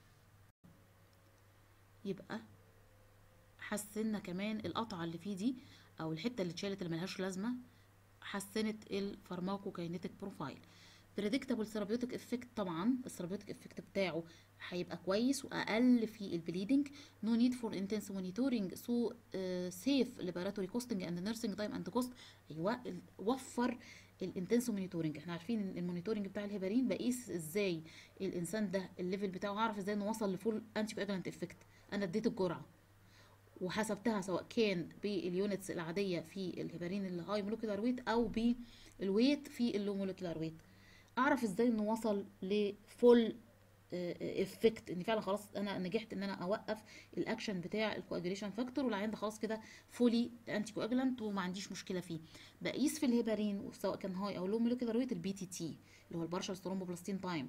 A: يبقى حسنا كمان القطعه اللي فيه دي او الحته اللي اتشالت اللي ملهاش لازمه حسنت الفارماكو كاينيتك بروفايل بريدكتابل ثيرابيوتيك افكت طبعا الثيرابيوتيك افكت بتاعه هيبقى كويس واقل في البليدنج نو نيد فور انتنس مونيتورنج سو سيف لاباراتوري كوستنج اند نيرسينج تايم اند كوست ايوه وفر الانتنس مونيتورنج احنا عارفين ان المونيتورنج بتاع الهيبارين بقيس ازاي الانسان ده الليفل بتاعه اعرف ازاي انه وصل لفول انتي كواجلانت افكت انا اديت الجرعه وحسبتها سواء كان باليونتس العاديه في الهيبارين الهاي مولكيولار ويت او بالويت في اللو مولكيولار ويت اعرف ازاي انه وصل لفول افكت ان فعلا خلاص انا نجحت ان انا اوقف الاكشن بتاع الكواجوليشن فاكتور والعيان ده خلاص كده فولي انتي كواجلانت وما عنديش مشكله فيه بقيس في الهيبارين سواء كان هاي او لو مولكيولار ويت البي تي تي اللي هو البارشال ثرومبوبلاستين تايم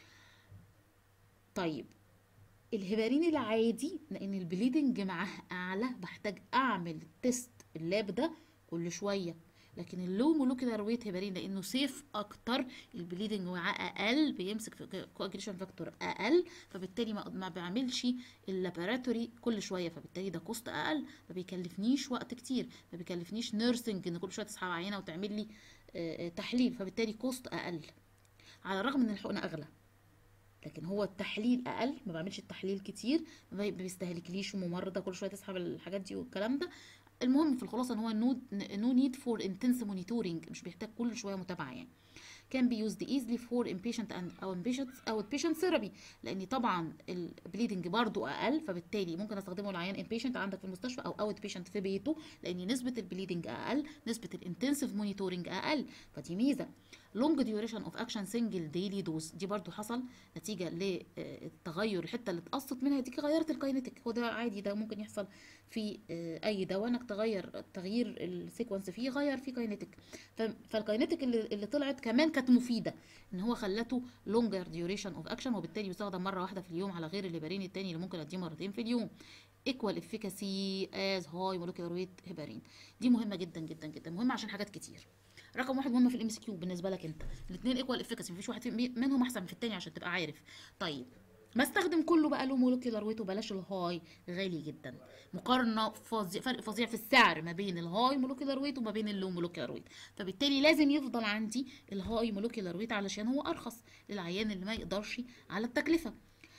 A: طيب الهيبارين العادي لان البليدنج معاه اعلى بحتاج اعمل تيست اللاب ده كل شويه لكن اللو مولكيولار ويت هيبارين لانه سيف اكتر البليدنج معاه اقل بيمسك في كواجريشن فاكتور اقل فبالتالي ما, ما بعملش اللاباراتوري كل شويه فبالتالي ده كوست اقل ما بيكلفنيش وقت كتير ما بيكلفنيش نيرسنج ان كل شويه تسحب عينه وتعمل لي تحليل فبالتالي كوست اقل على الرغم ان الحقنه اغلى لكن هو التحليل اقل ما بعملش التحليل كتير ما بيستهلكليش ممرضه كل شويه تسحب الحاجات دي والكلام ده المهم في الخلاصه ان هو نو نو نيد فور انتنس مونيتورنج مش بيحتاج كل شويه متابعه يعني can be used easily for inpatient and او inpatient او patient therapy لان طبعا البليدنج برضو اقل فبالتالي ممكن استخدمه العيان انبيشنت عندك في المستشفى او اوت بيشنت في بيته لان نسبه البليدنج اقل نسبه الانتنسيف مونيتورنج اقل فدي ميزه لونج ديوريشن اوف اكشن سنجل ديلي دوز دي برضو حصل نتيجه للتغير الحته اللي اتقصت منها دي غيرت الكاينتيك هو ده عادي ده ممكن يحصل في آه، اي دواء انك تغير تغيير السيكونس فيه غير فيه كاينتيك فالكاينتيك اللي, اللي طلعت كمان كانت مفيده ان هو خلته لونجر ديوريشن اوف اكشن وبالتالي بيستخدم مره واحده في اليوم على غير الهيبارين التاني اللي ممكن اديه مرتين في اليوم equal efficacy as high molecular weight heparin دي مهمه جدا جدا جدا مهمه عشان حاجات كتير رقم واحد مهمه في الام اس كيو بالنسبه لك انت الاثنين ايكوال افيكاسي مفيش واحد في- منهم احسن من التاني عشان تبقى عارف طيب ما استخدم كله بقى له مولكيولار ويت وبلاش الهاي غالي جدا مقارنه فظيع فرق فظيع في السعر ما بين الهاي مولكيولار ويت وما بين اللو مولكيولار ويت فبالتالي لازم يفضل عندي الهاي مولكيولار ويت علشان هو ارخص للعيان اللي ما يقدرش على التكلفه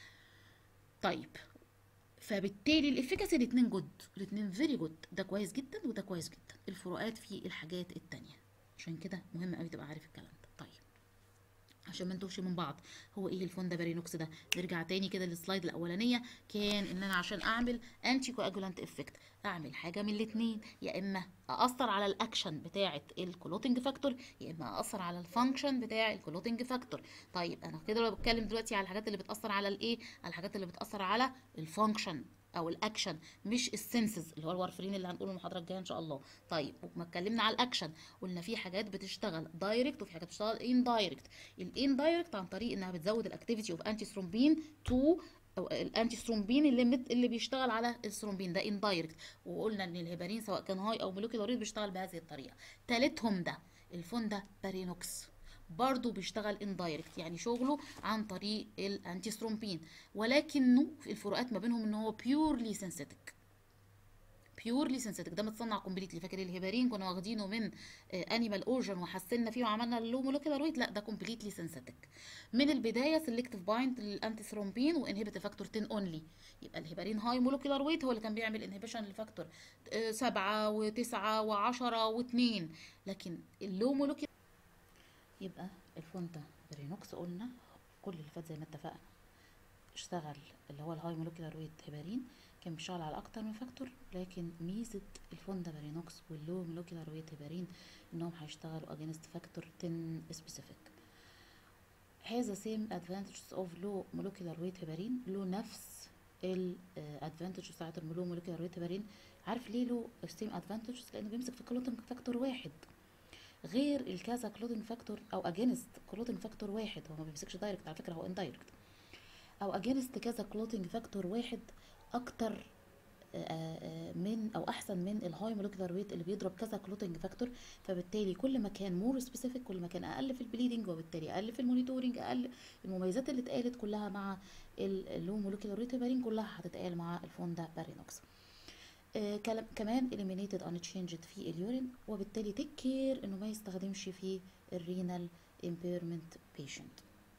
A: طيب فبالتالي الافيكاسي الاثنين جود الاثنين فيري جود ده كويس جدا وده كويس جدا الفروقات في الحاجات التانية عشان كده مهم قوي تبقى عارف الكلام ده طيب عشان ما نتوهش من بعض هو ايه الفوندا بارينوكس ده نرجع تاني كده للسلايد الاولانيه كان ان انا عشان اعمل انتي كواجولانت افكت اعمل حاجه من الاثنين يا اما ااثر على الاكشن بتاعه الكلوتنج فاكتور يا اما ااثر على الفانكشن بتاع الكلوتنج فاكتور طيب انا كده بتكلم دلوقتي على الحاجات اللي بتاثر على الايه على الحاجات اللي بتاثر على الفانكشن او الاكشن مش السنسز اللي هو الورفرين اللي هنقوله المحاضره الجايه ان شاء الله طيب وما اتكلمنا على الاكشن قلنا في حاجات بتشتغل دايركت وفي حاجات بتشتغل ان دايركت الان دايركت عن طريق انها بتزود الاكتيفيتي اوف انتي ثرومبين 2 او الانتي ثرومبين اللي مت اللي بيشتغل على الثرومبين ده ان دايركت وقلنا ان الهيبارين سواء كان هاي او مولكيولار بيشتغل بهذه الطريقه تالتهم ده الفوندا بارينوكس برضه بيشتغل اندايركت يعني شغله عن طريق الانتي ثرومبين ولكنه في الفروقات ما بينهم ان هو بيورلي سينثيتك بيورلي سينثيتك ده متصنع كومبليتلي فاكر الهيبارين كنا واخدينه من انيمال اورجن وحسنا فيه وعملنا له مولكيولار ويت لا ده كومبليتلي سينثيتك من البدايه سيلكتيف بايند للانتي ثرومبين وانهبيت فاكتور 10 اونلي يبقى الهيبارين هاي مولكيولار ويت هو اللي كان بيعمل انهبيشن لفاكتور 7 و9 و10 و2 لكن اللو مولكيولار يبقى الفونتا برينوكس قلنا كل اللي فات زي ما اتفقنا اشتغل اللي هو الهاي مولكيولار ويت هيبارين كان بيشتغل على اكتر من فاكتور لكن ميزه الفوندا بارينوكس واللو مولكيولار ويت هيبارين انهم هيشتغلوا اجينست فاكتور 10 سبيسيفيك هذا سيم ادفانتجز اوف لو مولكيولار ويت هيبارين له نفس الادفانتج بتاعت اللو مولكيولار ويت هيبارين عارف ليه له سيم ادفانتجز لانه بيمسك في كلوتنج فاكتور واحد غير الكذا كلوتنج فاكتور او اجينست كلوتنج فاكتور واحد هو ما بيمسكش دايركت على فكره هو اندايركت او اجينست كذا كلوتنج فاكتور واحد اكتر من او احسن من الهاي مولكيولار ويت اللي بيضرب كذا كلوتنج فاكتور فبالتالي كل ما كان مور سبيسيفيك كل ما كان اقل في البليدنج وبالتالي اقل في المونيتورنج اقل المميزات اللي اتقالت كلها مع اللو مولكيولار ويت هيبارين كلها هتتقال مع الفوندا بارينوكس آه كمان eliminated unchanged في اليورين وبالتالي تيك كير انه ما يستخدمش في الرينال impairment patient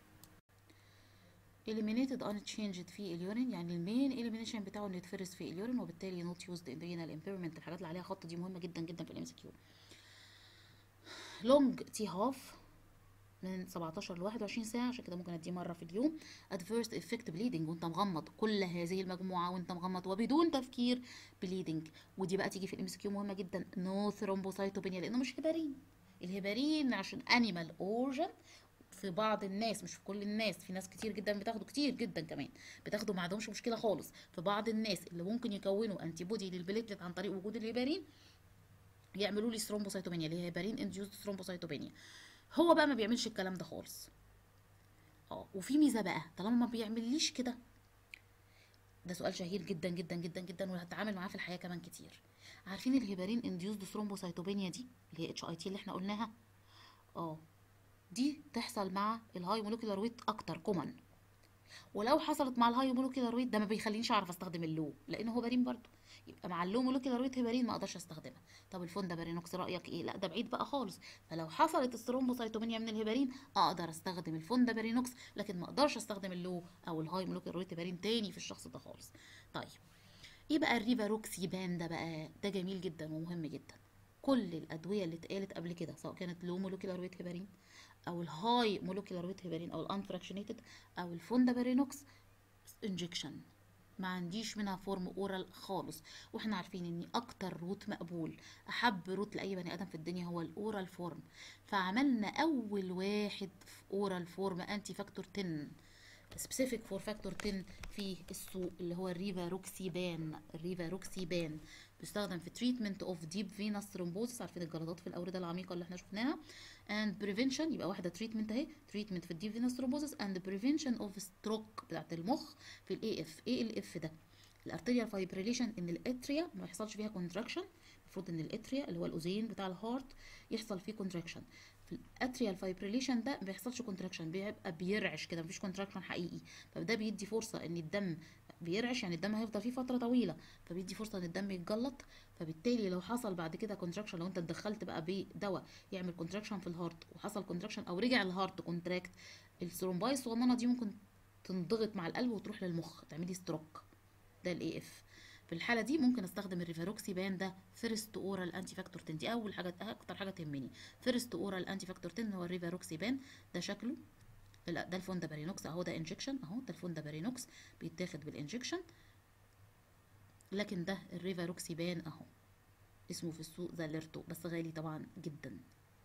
A: eliminated unchanged في اليورين يعني المين elimination بتاعه انه يتفرز في اليورين وبالتالي not used in renal impairment الحاجات اللي عليها خط دي مهمه جدا جدا في الام اس كيو لونج تي هاف من 17 ل 21 ساعه عشان كده ممكن اديه مره في اليوم ادفيرس افكت بليدنج وانت مغمض كل هذه المجموعه وانت مغمض وبدون تفكير بليدنج ودي بقى تيجي في الام اس كيو مهمه جدا نو ثرومبوسايتوبينيا لانه مش هيبارين الهيبارين عشان انيمال اورجن في بعض الناس مش في كل الناس في ناس كتير جدا بتاخده كتير جدا كمان بتاخده ما عندهمش مشكله خالص في بعض الناس اللي ممكن يكونوا انتي بودي للبليتلت عن طريق وجود الهيبارين يعملوا لي ثرومبوسايتوبينيا اللي هي هيبارين انديوزد ثرومبوسايتوبينيا هو بقى ما بيعملش الكلام ده خالص اه وفي ميزه بقى طالما ما بيعمليش كده ده سؤال شهير جدا جدا جدا جدا وهتعامل معاه في الحياه كمان كتير عارفين الهيبارين انديوزد ثرومبوسايتوبينيا دي اللي هي اتش اي تي اللي احنا قلناها اه دي تحصل مع الهاي مولكيولار ويت اكتر كومن ولو حصلت مع الهاي مولكيولار ويت ده ما بيخلينيش اعرف استخدم اللو لانه هو بارين برضو يبقى مع اللو مولكيولار ويت هيبارين ما اقدرش استخدمها طب الفوندا بارينوكس رايك ايه لا ده بعيد بقى خالص فلو حصلت الثرومبوسايتومينيا من الهيبارين اقدر استخدم الفوندا بارينوكس لكن ما اقدرش استخدم اللو او الهاي مولكيولار ويت هيبارين تاني في الشخص ده خالص طيب ايه بقى الريفاروكسيبان ده بقى ده جميل جدا ومهم جدا كل الادويه اللي اتقالت قبل كده سواء كانت لو مولكيولار ويت هيبارين او الهاي مولكيولار ويت هيبرين او الانفراكشنيتد او الفوندابرينوكس انجكشن ما عنديش منها فورم اورال خالص واحنا عارفين ان اكتر روت مقبول احب روت لاي بني ادم في الدنيا هو الاورال فورم فعملنا اول واحد في اورال فورم انتي فاكتور 10 سبيسيفيك فور فاكتور 10 في السوق اللي هو الريفاروكسيبان الريفاروكسيبان بيستخدم في تريتمنت اوف ديب فينس ثرومبوزس عارفين الجلطات في الاورده العميقه اللي احنا شفناها اند بريفنشن يبقى واحده تريتمنت اهي تريتمنت في الديب فينس ثرومبوزس اند بريفنشن اوف ستروك بتاعت المخ في الاي اف ايه الاف ده الارتيريال فايبريليشن ان الاتريا ما يحصلش فيها كونتراكشن المفروض ان الاتريا اللي هو الاذين بتاع الهارت يحصل فيه كونتراكشن في الاتريال فايبريليشن ده ما بيحصلش كونتراكشن بيبقى بيرعش كده مفيش كونتراكشن حقيقي فده بيدي فرصه ان الدم بيرعش يعني الدم هيفضل فيه فتره طويله فبيدي فرصه ان الدم يتجلط فبالتالي لو حصل بعد كده كونتراكشن لو انت اتدخلت بقى بدواء يعمل كونتراكشن في الهارت وحصل كونتراكشن او رجع الهارت كونتراكت الثرومباي الصغننه دي ممكن تنضغط مع القلب وتروح للمخ تعملي ستروك ده الاي اف في الحاله دي ممكن استخدم الريفاروكسيبان ده فيرست اورال انتي فاكتور 10 دي اول حاجه اكتر حاجه تهمني فيرست اورال انتي فاكتور 10 هو الريفاروكسيبان ده شكله لا ده الفوندابارينوكس اهو ده انجكشن اهو ده الفوندابارينوكس بيتاخد بالانجكشن لكن ده الريفاروكسيبان اهو اسمه في السوق زاليرتو بس غالي طبعا جدا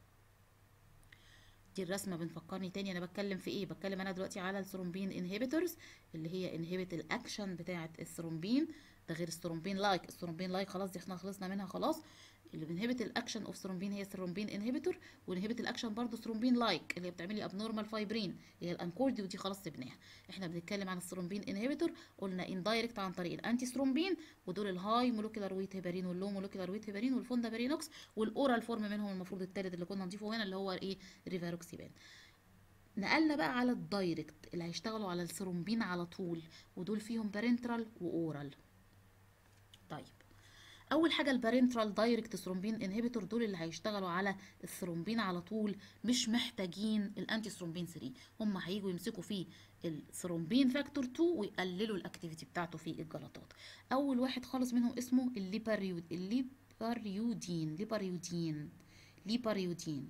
A: دي الرسمه بنفكرني تاني انا بتكلم في ايه بتكلم انا دلوقتي على الثرومبين انهبيتورز اللي هي انهبت الاكشن بتاعه الثرومبين ده غير الثرومبين لايك الثرومبين لايك خلاص دي احنا خلصنا منها خلاص اللي بنهبت الاكشن اوف ثرومبين هي ثرومبين انهبيتور ونهبت الاكشن برضو ثرومبين لايك اللي هي بتعملي ابنورمال فايبرين اللي هي الانكوردي ودي خلاص سيبناها احنا بنتكلم عن الثرومبين انهبيتور قلنا اندايركت عن طريق الانتي ثرومبين ودول الهاي مولكيولار ويت هيبرين واللو مولكيولار ويت هيبرين والفوندابرينوكس والاورال فورم منهم المفروض الثالث اللي كنا نضيفه هنا اللي هو ايه ريفاروكسيبان نقلنا بقى على الدايركت اللي هيشتغلوا على الثرومبين على طول ودول فيهم بارنترال واورال طيب اول حاجه البارنترال دايركت ثرومبين انهبيتور دول اللي هيشتغلوا على الثرومبين على طول مش محتاجين الانتي ثرومبين 3 هم هيجوا يمسكوا فيه الثرومبين فاكتور 2 ويقللوا الاكتيفيتي بتاعته في الجلطات اول واحد خالص منهم اسمه الليباريود الليباريودين ليباريودين ليباريودين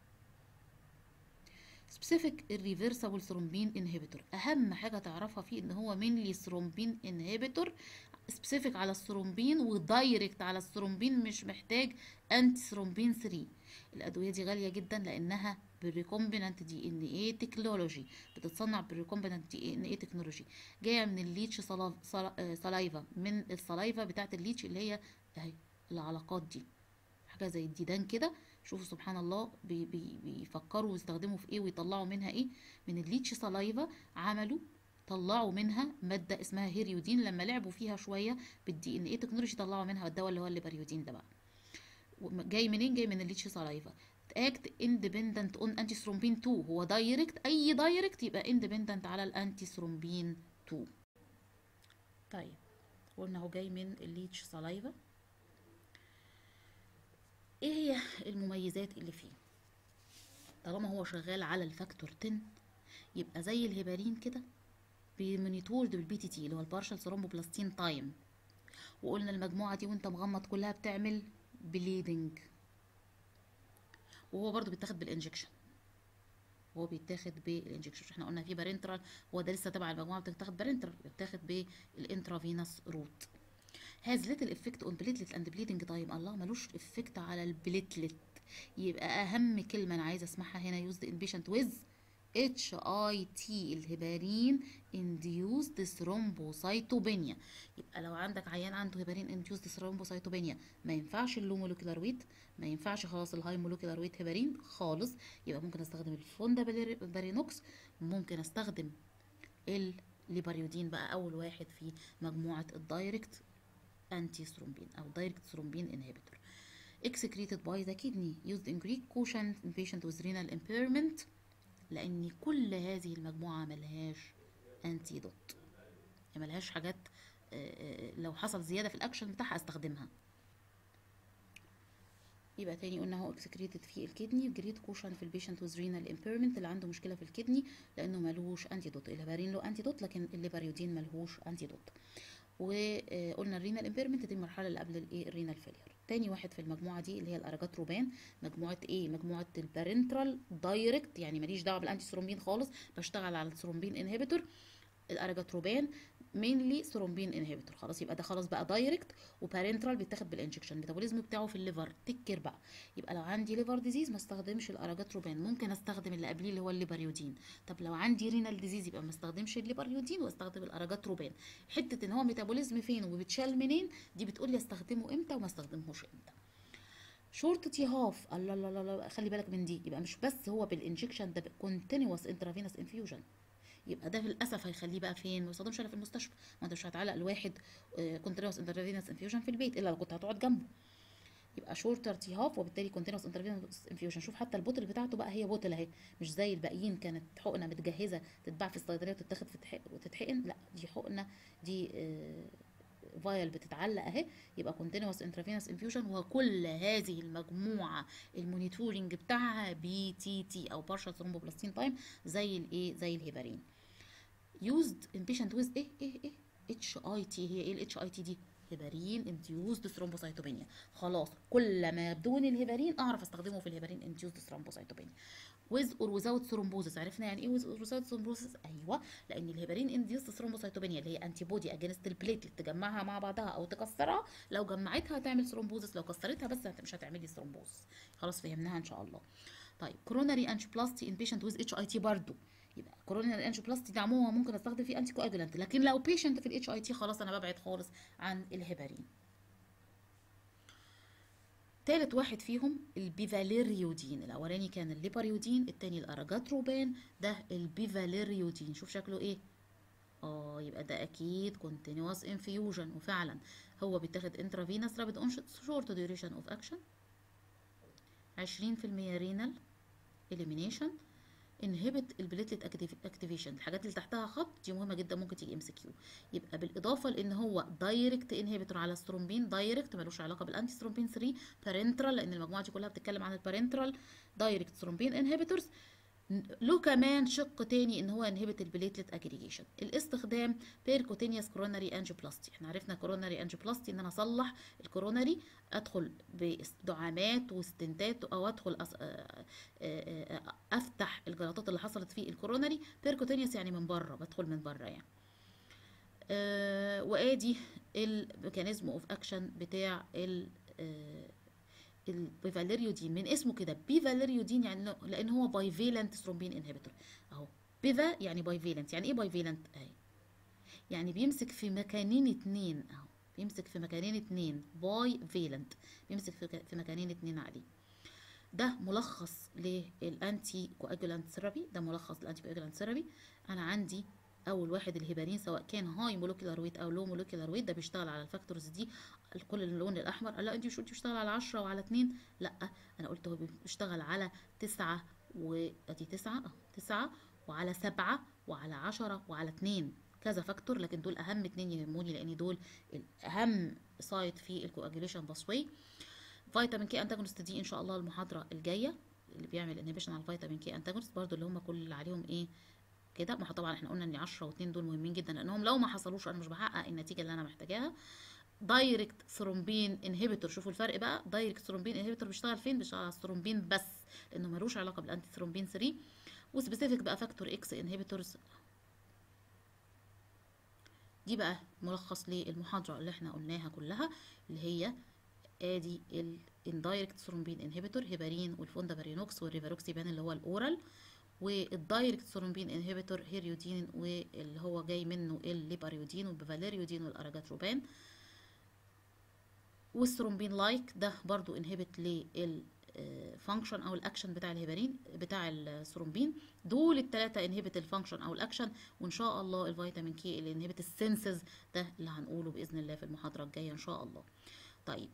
A: سبيسيفيك الريفرسبل ثرومبين انهبيتور اهم حاجه تعرفها فيه ان هو مينلي ثرومبين انهبيتور سبيسيفيك على الثرومبين ودايركت على الثرومبين مش محتاج انتي ثرومبين 3 الادويه دي غاليه جدا لانها بالريكومبينانت دي ان اي تكنولوجي بتتصنع بالريكومبينانت دي ان اي تكنولوجي جايه من الليتش سلايفا من السلايفا بتاعت الليتش اللي هي اهي العلاقات دي حاجه زي الديدان كده شوفوا سبحان الله بي بي بيفكروا ويستخدموا في ايه ويطلعوا منها ايه من الليتش سلايفا عملوا طلعوا منها مادة اسمها هيريودين لما لعبوا فيها شوية بالدي ان ايه تكنولوجي طلعوا منها الدواء اللي هو الليباريودين ده بقى جاي منين جاي من الليتش سلايفا اكت اندبندنت اون انتي ثرومبين 2 هو دايركت اي دايركت يبقى اندبندنت على الانتي ثرومبين 2 طيب قلنا هو جاي من الليتش سلايفا ايه هي المميزات اللي فيه طالما هو شغال على الفاكتور 10 يبقى زي الهيبارين كده بمونيتورد بالبي تي تي اللي هو البارشال ثرومبوبلاستين تايم وقلنا المجموعه دي وانت مغمض كلها بتعمل بليدنج وهو برضو بيتاخد بالانجكشن هو بيتاخد بالانجكشن احنا قلنا في بارنترال هو ده لسه تبع المجموعه بتتاخد بارنترال بيتاخد بالانترافينوس روت هاز ليتل افكت اون بليتلت اند بليدنج تايم الله ملوش افكت على البليتلت يبقى اهم كلمه انا عايزه اسمعها هنا يوزد ان بيشنت ويز اتش اي تي الهبارين انديوزد ثرومبوسايتوبينيا يبقى لو عندك عيان عنده هبارين انديوزد ثرومبوسايتوبينيا ما ينفعش اللو مولكيولار ويت ما ينفعش خلاص الهاي مولكيولار ويت هبارين خالص يبقى ممكن استخدم الفوندا بارينوكس ممكن استخدم الليباريودين بقى اول واحد في مجموعه الدايركت انتي ثرومبين او دايركت ثرومبين انهبيتور excreted by the kidney used in Greek caution in patient with renal impairment لان كل هذه المجموعه ملهاش انتيدوت ملهاش حاجات لو حصل زياده في الاكشن بتاعها استخدمها يبقى تاني قلنا هو اكسكريتد في الكدني جريد كوشن في البيشنت ويز رينال امبيرمنت اللي عنده مشكله في الكدني لانه ملهوش انتيدوت الهبارين له انتيدوت لكن الليباريودين ملهوش انتيدوت وقلنا الرينال امبيرمنت دي المرحله اللي قبل الايه الرينال فيلير تاني واحد في المجموعه دي اللي هي الارجاتروبان مجموعه ايه مجموعه البارنترال دايركت يعني ماليش دعوه بالانتي ثرومبين خالص بشتغل على الثرومبين انهبيتور الارجاتروبان مينلي ثرومبين انهبيتور خلاص يبقى ده خلاص بقى دايركت وبارنترال بيتاخد بالانجكشن الميتابوليزم بتاعه في الليفر تكر بقى يبقى لو عندي ليفر ديزيز ما استخدمش الارجاتروبان ممكن استخدم اللي قبليه اللي هو الليبريودين طب لو عندي رينال ديزيز يبقى ما استخدمش الليبريودين واستخدم الارجاتروبان حته ان هو ميتابوليزم فين وبتشال منين دي بتقول لي استخدمه امتى وما استخدمهوش امتى شورت تي هاف الله الله الله خلي بالك من دي يبقى مش بس هو بالانجكشن ده كونتينوس انترافينوس انفيوجن يبقى ده للاسف هيخليه بقى فين ما يستخدمش الا في المستشفى ما انت مش هتعلق الواحد كونتينوس انترافينوس انفيوجن في البيت الا لو كنت هتقعد جنبه يبقى شورتر تي هاف وبالتالي كونتينوس انترافينوس انفيوجن شوف حتى البوتل بتاعته بقى هي بوتل اهي مش زي الباقيين كانت حقنه متجهزه تتباع في الصيدليه وتتاخد في وتتحقن لا دي حقنه دي آه فايل بتتعلق اهي يبقى كونتينوس انترافينوس انفيوجن وكل هذه المجموعه المونيتورنج بتاعها بي تي تي او بارشال ثرومبوبلاستين تايم زي الايه زي الهيبارين used in patient with ايه ايه ايه اتش اي تي هي ايه الاتش اي تي دي هيبارين انديوزد ثرومبوسايتوبينيا خلاص كل ما بدون الهيبارين اعرف استخدمه في الهيبارين انديوزد ثرومبوسايتوبينيا with or without thrombosis عرفنا يعني ايه with or without thrombosis ايوه لان الهيبارين انديوزد ثرومبوسايتوبينيا اللي هي انتي بودي اجينست البليتلت تجمعها مع بعضها او تكسرها لو جمعتها هتعمل ثرومبوزس لو كسرتها بس مش هتعمل لي ثرومبوز خلاص فهمناها ان شاء الله طيب كوروناري انجيوبلاستي ان بيشنت ويز اتش اي تي برضه يبقى كوروناري انجيوبلاستي ده عموما ممكن استخدم فيه انتي كواجولانت لكن لو بيشنت في الاتش اي تي خلاص انا ببعد خالص عن الهيبارين تالت واحد فيهم البيفاليريودين الاولاني كان الليباريودين التاني الارجاتروبان ده البيفاليريودين شوف شكله ايه اه يبقى ده اكيد كونتينوس انفيوجن وفعلا هو بيتاخد انترافينوس رابيد اونشت شورت ديوريشن اوف اكشن 20% رينال اليمينيشن انهبت البليتلت اكتيفيشن الحاجات اللي تحتها خط دي مهمه جدا ممكن تيجي ام سي كيو يبقى بالاضافه لان هو دايركت انهبيتور على سترومبين دايركت ملوش علاقه بالانتي سترومبين 3 بارنترال لان المجموعه دي كلها بتتكلم عن البارنترال دايركت سترومبين انهبيتورز له كمان شق تاني ان هو انهبت البليتلت اجريجيشن الاستخدام بيركوتينيوس كوروناري انجيوبلاستي احنا عرفنا كوروناري انجيوبلاستي ان انا اصلح الكوروناري ادخل بدعامات وستنتات او ادخل أص... افتح الجلطات اللي حصلت في الكوروناري بيركوتينيوس يعني من بره بدخل من بره يعني أه وادي الميكانيزم اوف اكشن بتاع ال أه البيفاليريودين من اسمه كده بيفاليريودين يعني لان هو بايفيلنت ثرومبين انهبيتور اهو بيفا يعني بايفيلنت يعني ايه بايفيلنت اهي يعني بيمسك في مكانين اتنين اهو بيمسك في مكانين اتنين باي فيلنت بيمسك في مكانين اتنين عليه ده ملخص للانتي كواجولانت ثيرابي ده ملخص للانتي كواجولانت ثيرابي انا عندي اول واحد الهيبارين سواء كان هاي مولكيولار ويت او لو مولكيولار ويت ده بيشتغل على الفاكتورز دي كل اللون الاحمر لا انت مش قلتي بيشتغل على 10 وعلى 2 لا انا قلت هو بيشتغل على 9 وادي 9 اه 9 وعلى 7 وعلى 10 وعلى 2 كذا فاكتور لكن دول اهم اتنين يهموني لان دول الاهم سايت في الكواجوليشن باسواي فيتامين كي انتاجونست دي ان شاء الله المحاضره الجايه اللي بيعمل انهبيشن على الفيتامين كي انتاجونست برضو اللي هم كل اللي عليهم ايه كده ما طبعا احنا قلنا ان 10 و2 دول مهمين جدا لانهم لو ما حصلوش انا مش بحقق النتيجه اللي انا محتاجاها دايركت ثرومبين انهبيتور شوفوا الفرق بقى دايركت ثرومبين انهبيتور بيشتغل فين بيشتغل على الثرومبين بس لانه ملوش علاقه بالانتي ثرومبين 3 وسبيسيفيك بقى فاكتور اكس انهبيتورز دي بقى ملخص للمحاضره اللي احنا قلناها كلها اللي هي ادي الاندايركت ثرومبين انهبيتور هيبارين والفوندابارينوكس والريفاروكسيبان اللي هو الاورال والدايركت ثرومبين انهبيتور هيريودين واللي هو جاي منه الليباريودين والبفاليريودين والارجاتروبان والثرومبين لايك ده برضو انهبت للفانكشن او الاكشن بتاع الهيبارين بتاع الثرومبين دول الثلاثه انهبت الفانكشن او الاكشن وان شاء الله الفيتامين كي اللي انهبت السنسز ده اللي هنقوله باذن الله في المحاضره الجايه ان شاء الله طيب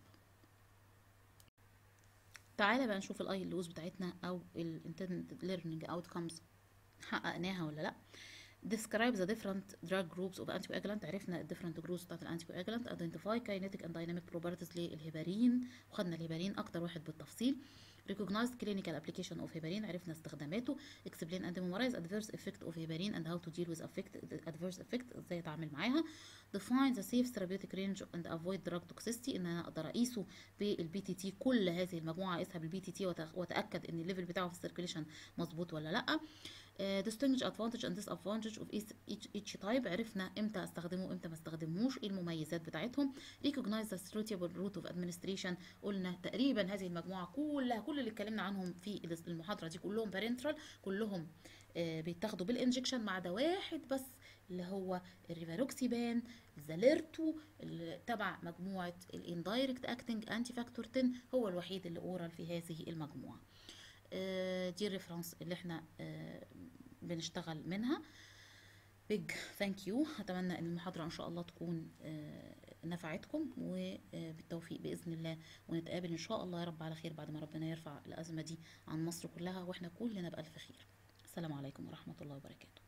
A: تعالى بقى نشوف الاي لوز بتاعتنا او الانتندد ليرنينج اوتكمز حققناها ولا لا describe the different drug groups of anticoagulant عرفنا ال different groups بتاعت الانتيكواجولانت identify kinetic and dynamic properties للهيبارين وخدنا الهيبارين اكتر واحد بالتفصيل recognized clinical application of heparin عرفنا استخداماته explain and memorize adverse effect of heparin and how to deal with affect adverse effect ازاي اتعامل معاها define the safe therapeutic range and avoid drug toxicity ان انا اقدر اقيسه بالبي تي تي كل هذه المجموعه اقيسها بالبي تي تي واتاكد ان الليفل بتاعه في السيركيليشن مظبوط ولا لا Uh, distinguish advantage and disadvantage of each, each, each type عرفنا امتى استخدمه وامتى ما استخدمهوش ايه المميزات بتاعتهم recognize the suitable route of administration قلنا تقريبا هذه المجموعه كلها كل اللي اتكلمنا عنهم في المحاضره دي كلهم بارنترال كلهم آه بيتاخدوا بالانجكشن ما عدا واحد بس اللي هو الريفاروكسيبان زاليرتو اللي تبع مجموعه الاندايركت اكتنج انتي فاكتور 10 هو الوحيد اللي اورال في هذه المجموعه آه دي الريفرنس اللي احنا آه بنشتغل منها بيج ثانك يو اتمنى ان المحاضره ان شاء الله تكون نفعتكم وبالتوفيق باذن الله ونتقابل ان شاء الله يا رب على خير بعد ما ربنا يرفع الازمه دي عن مصر كلها واحنا كلنا بالف خير السلام عليكم ورحمه الله وبركاته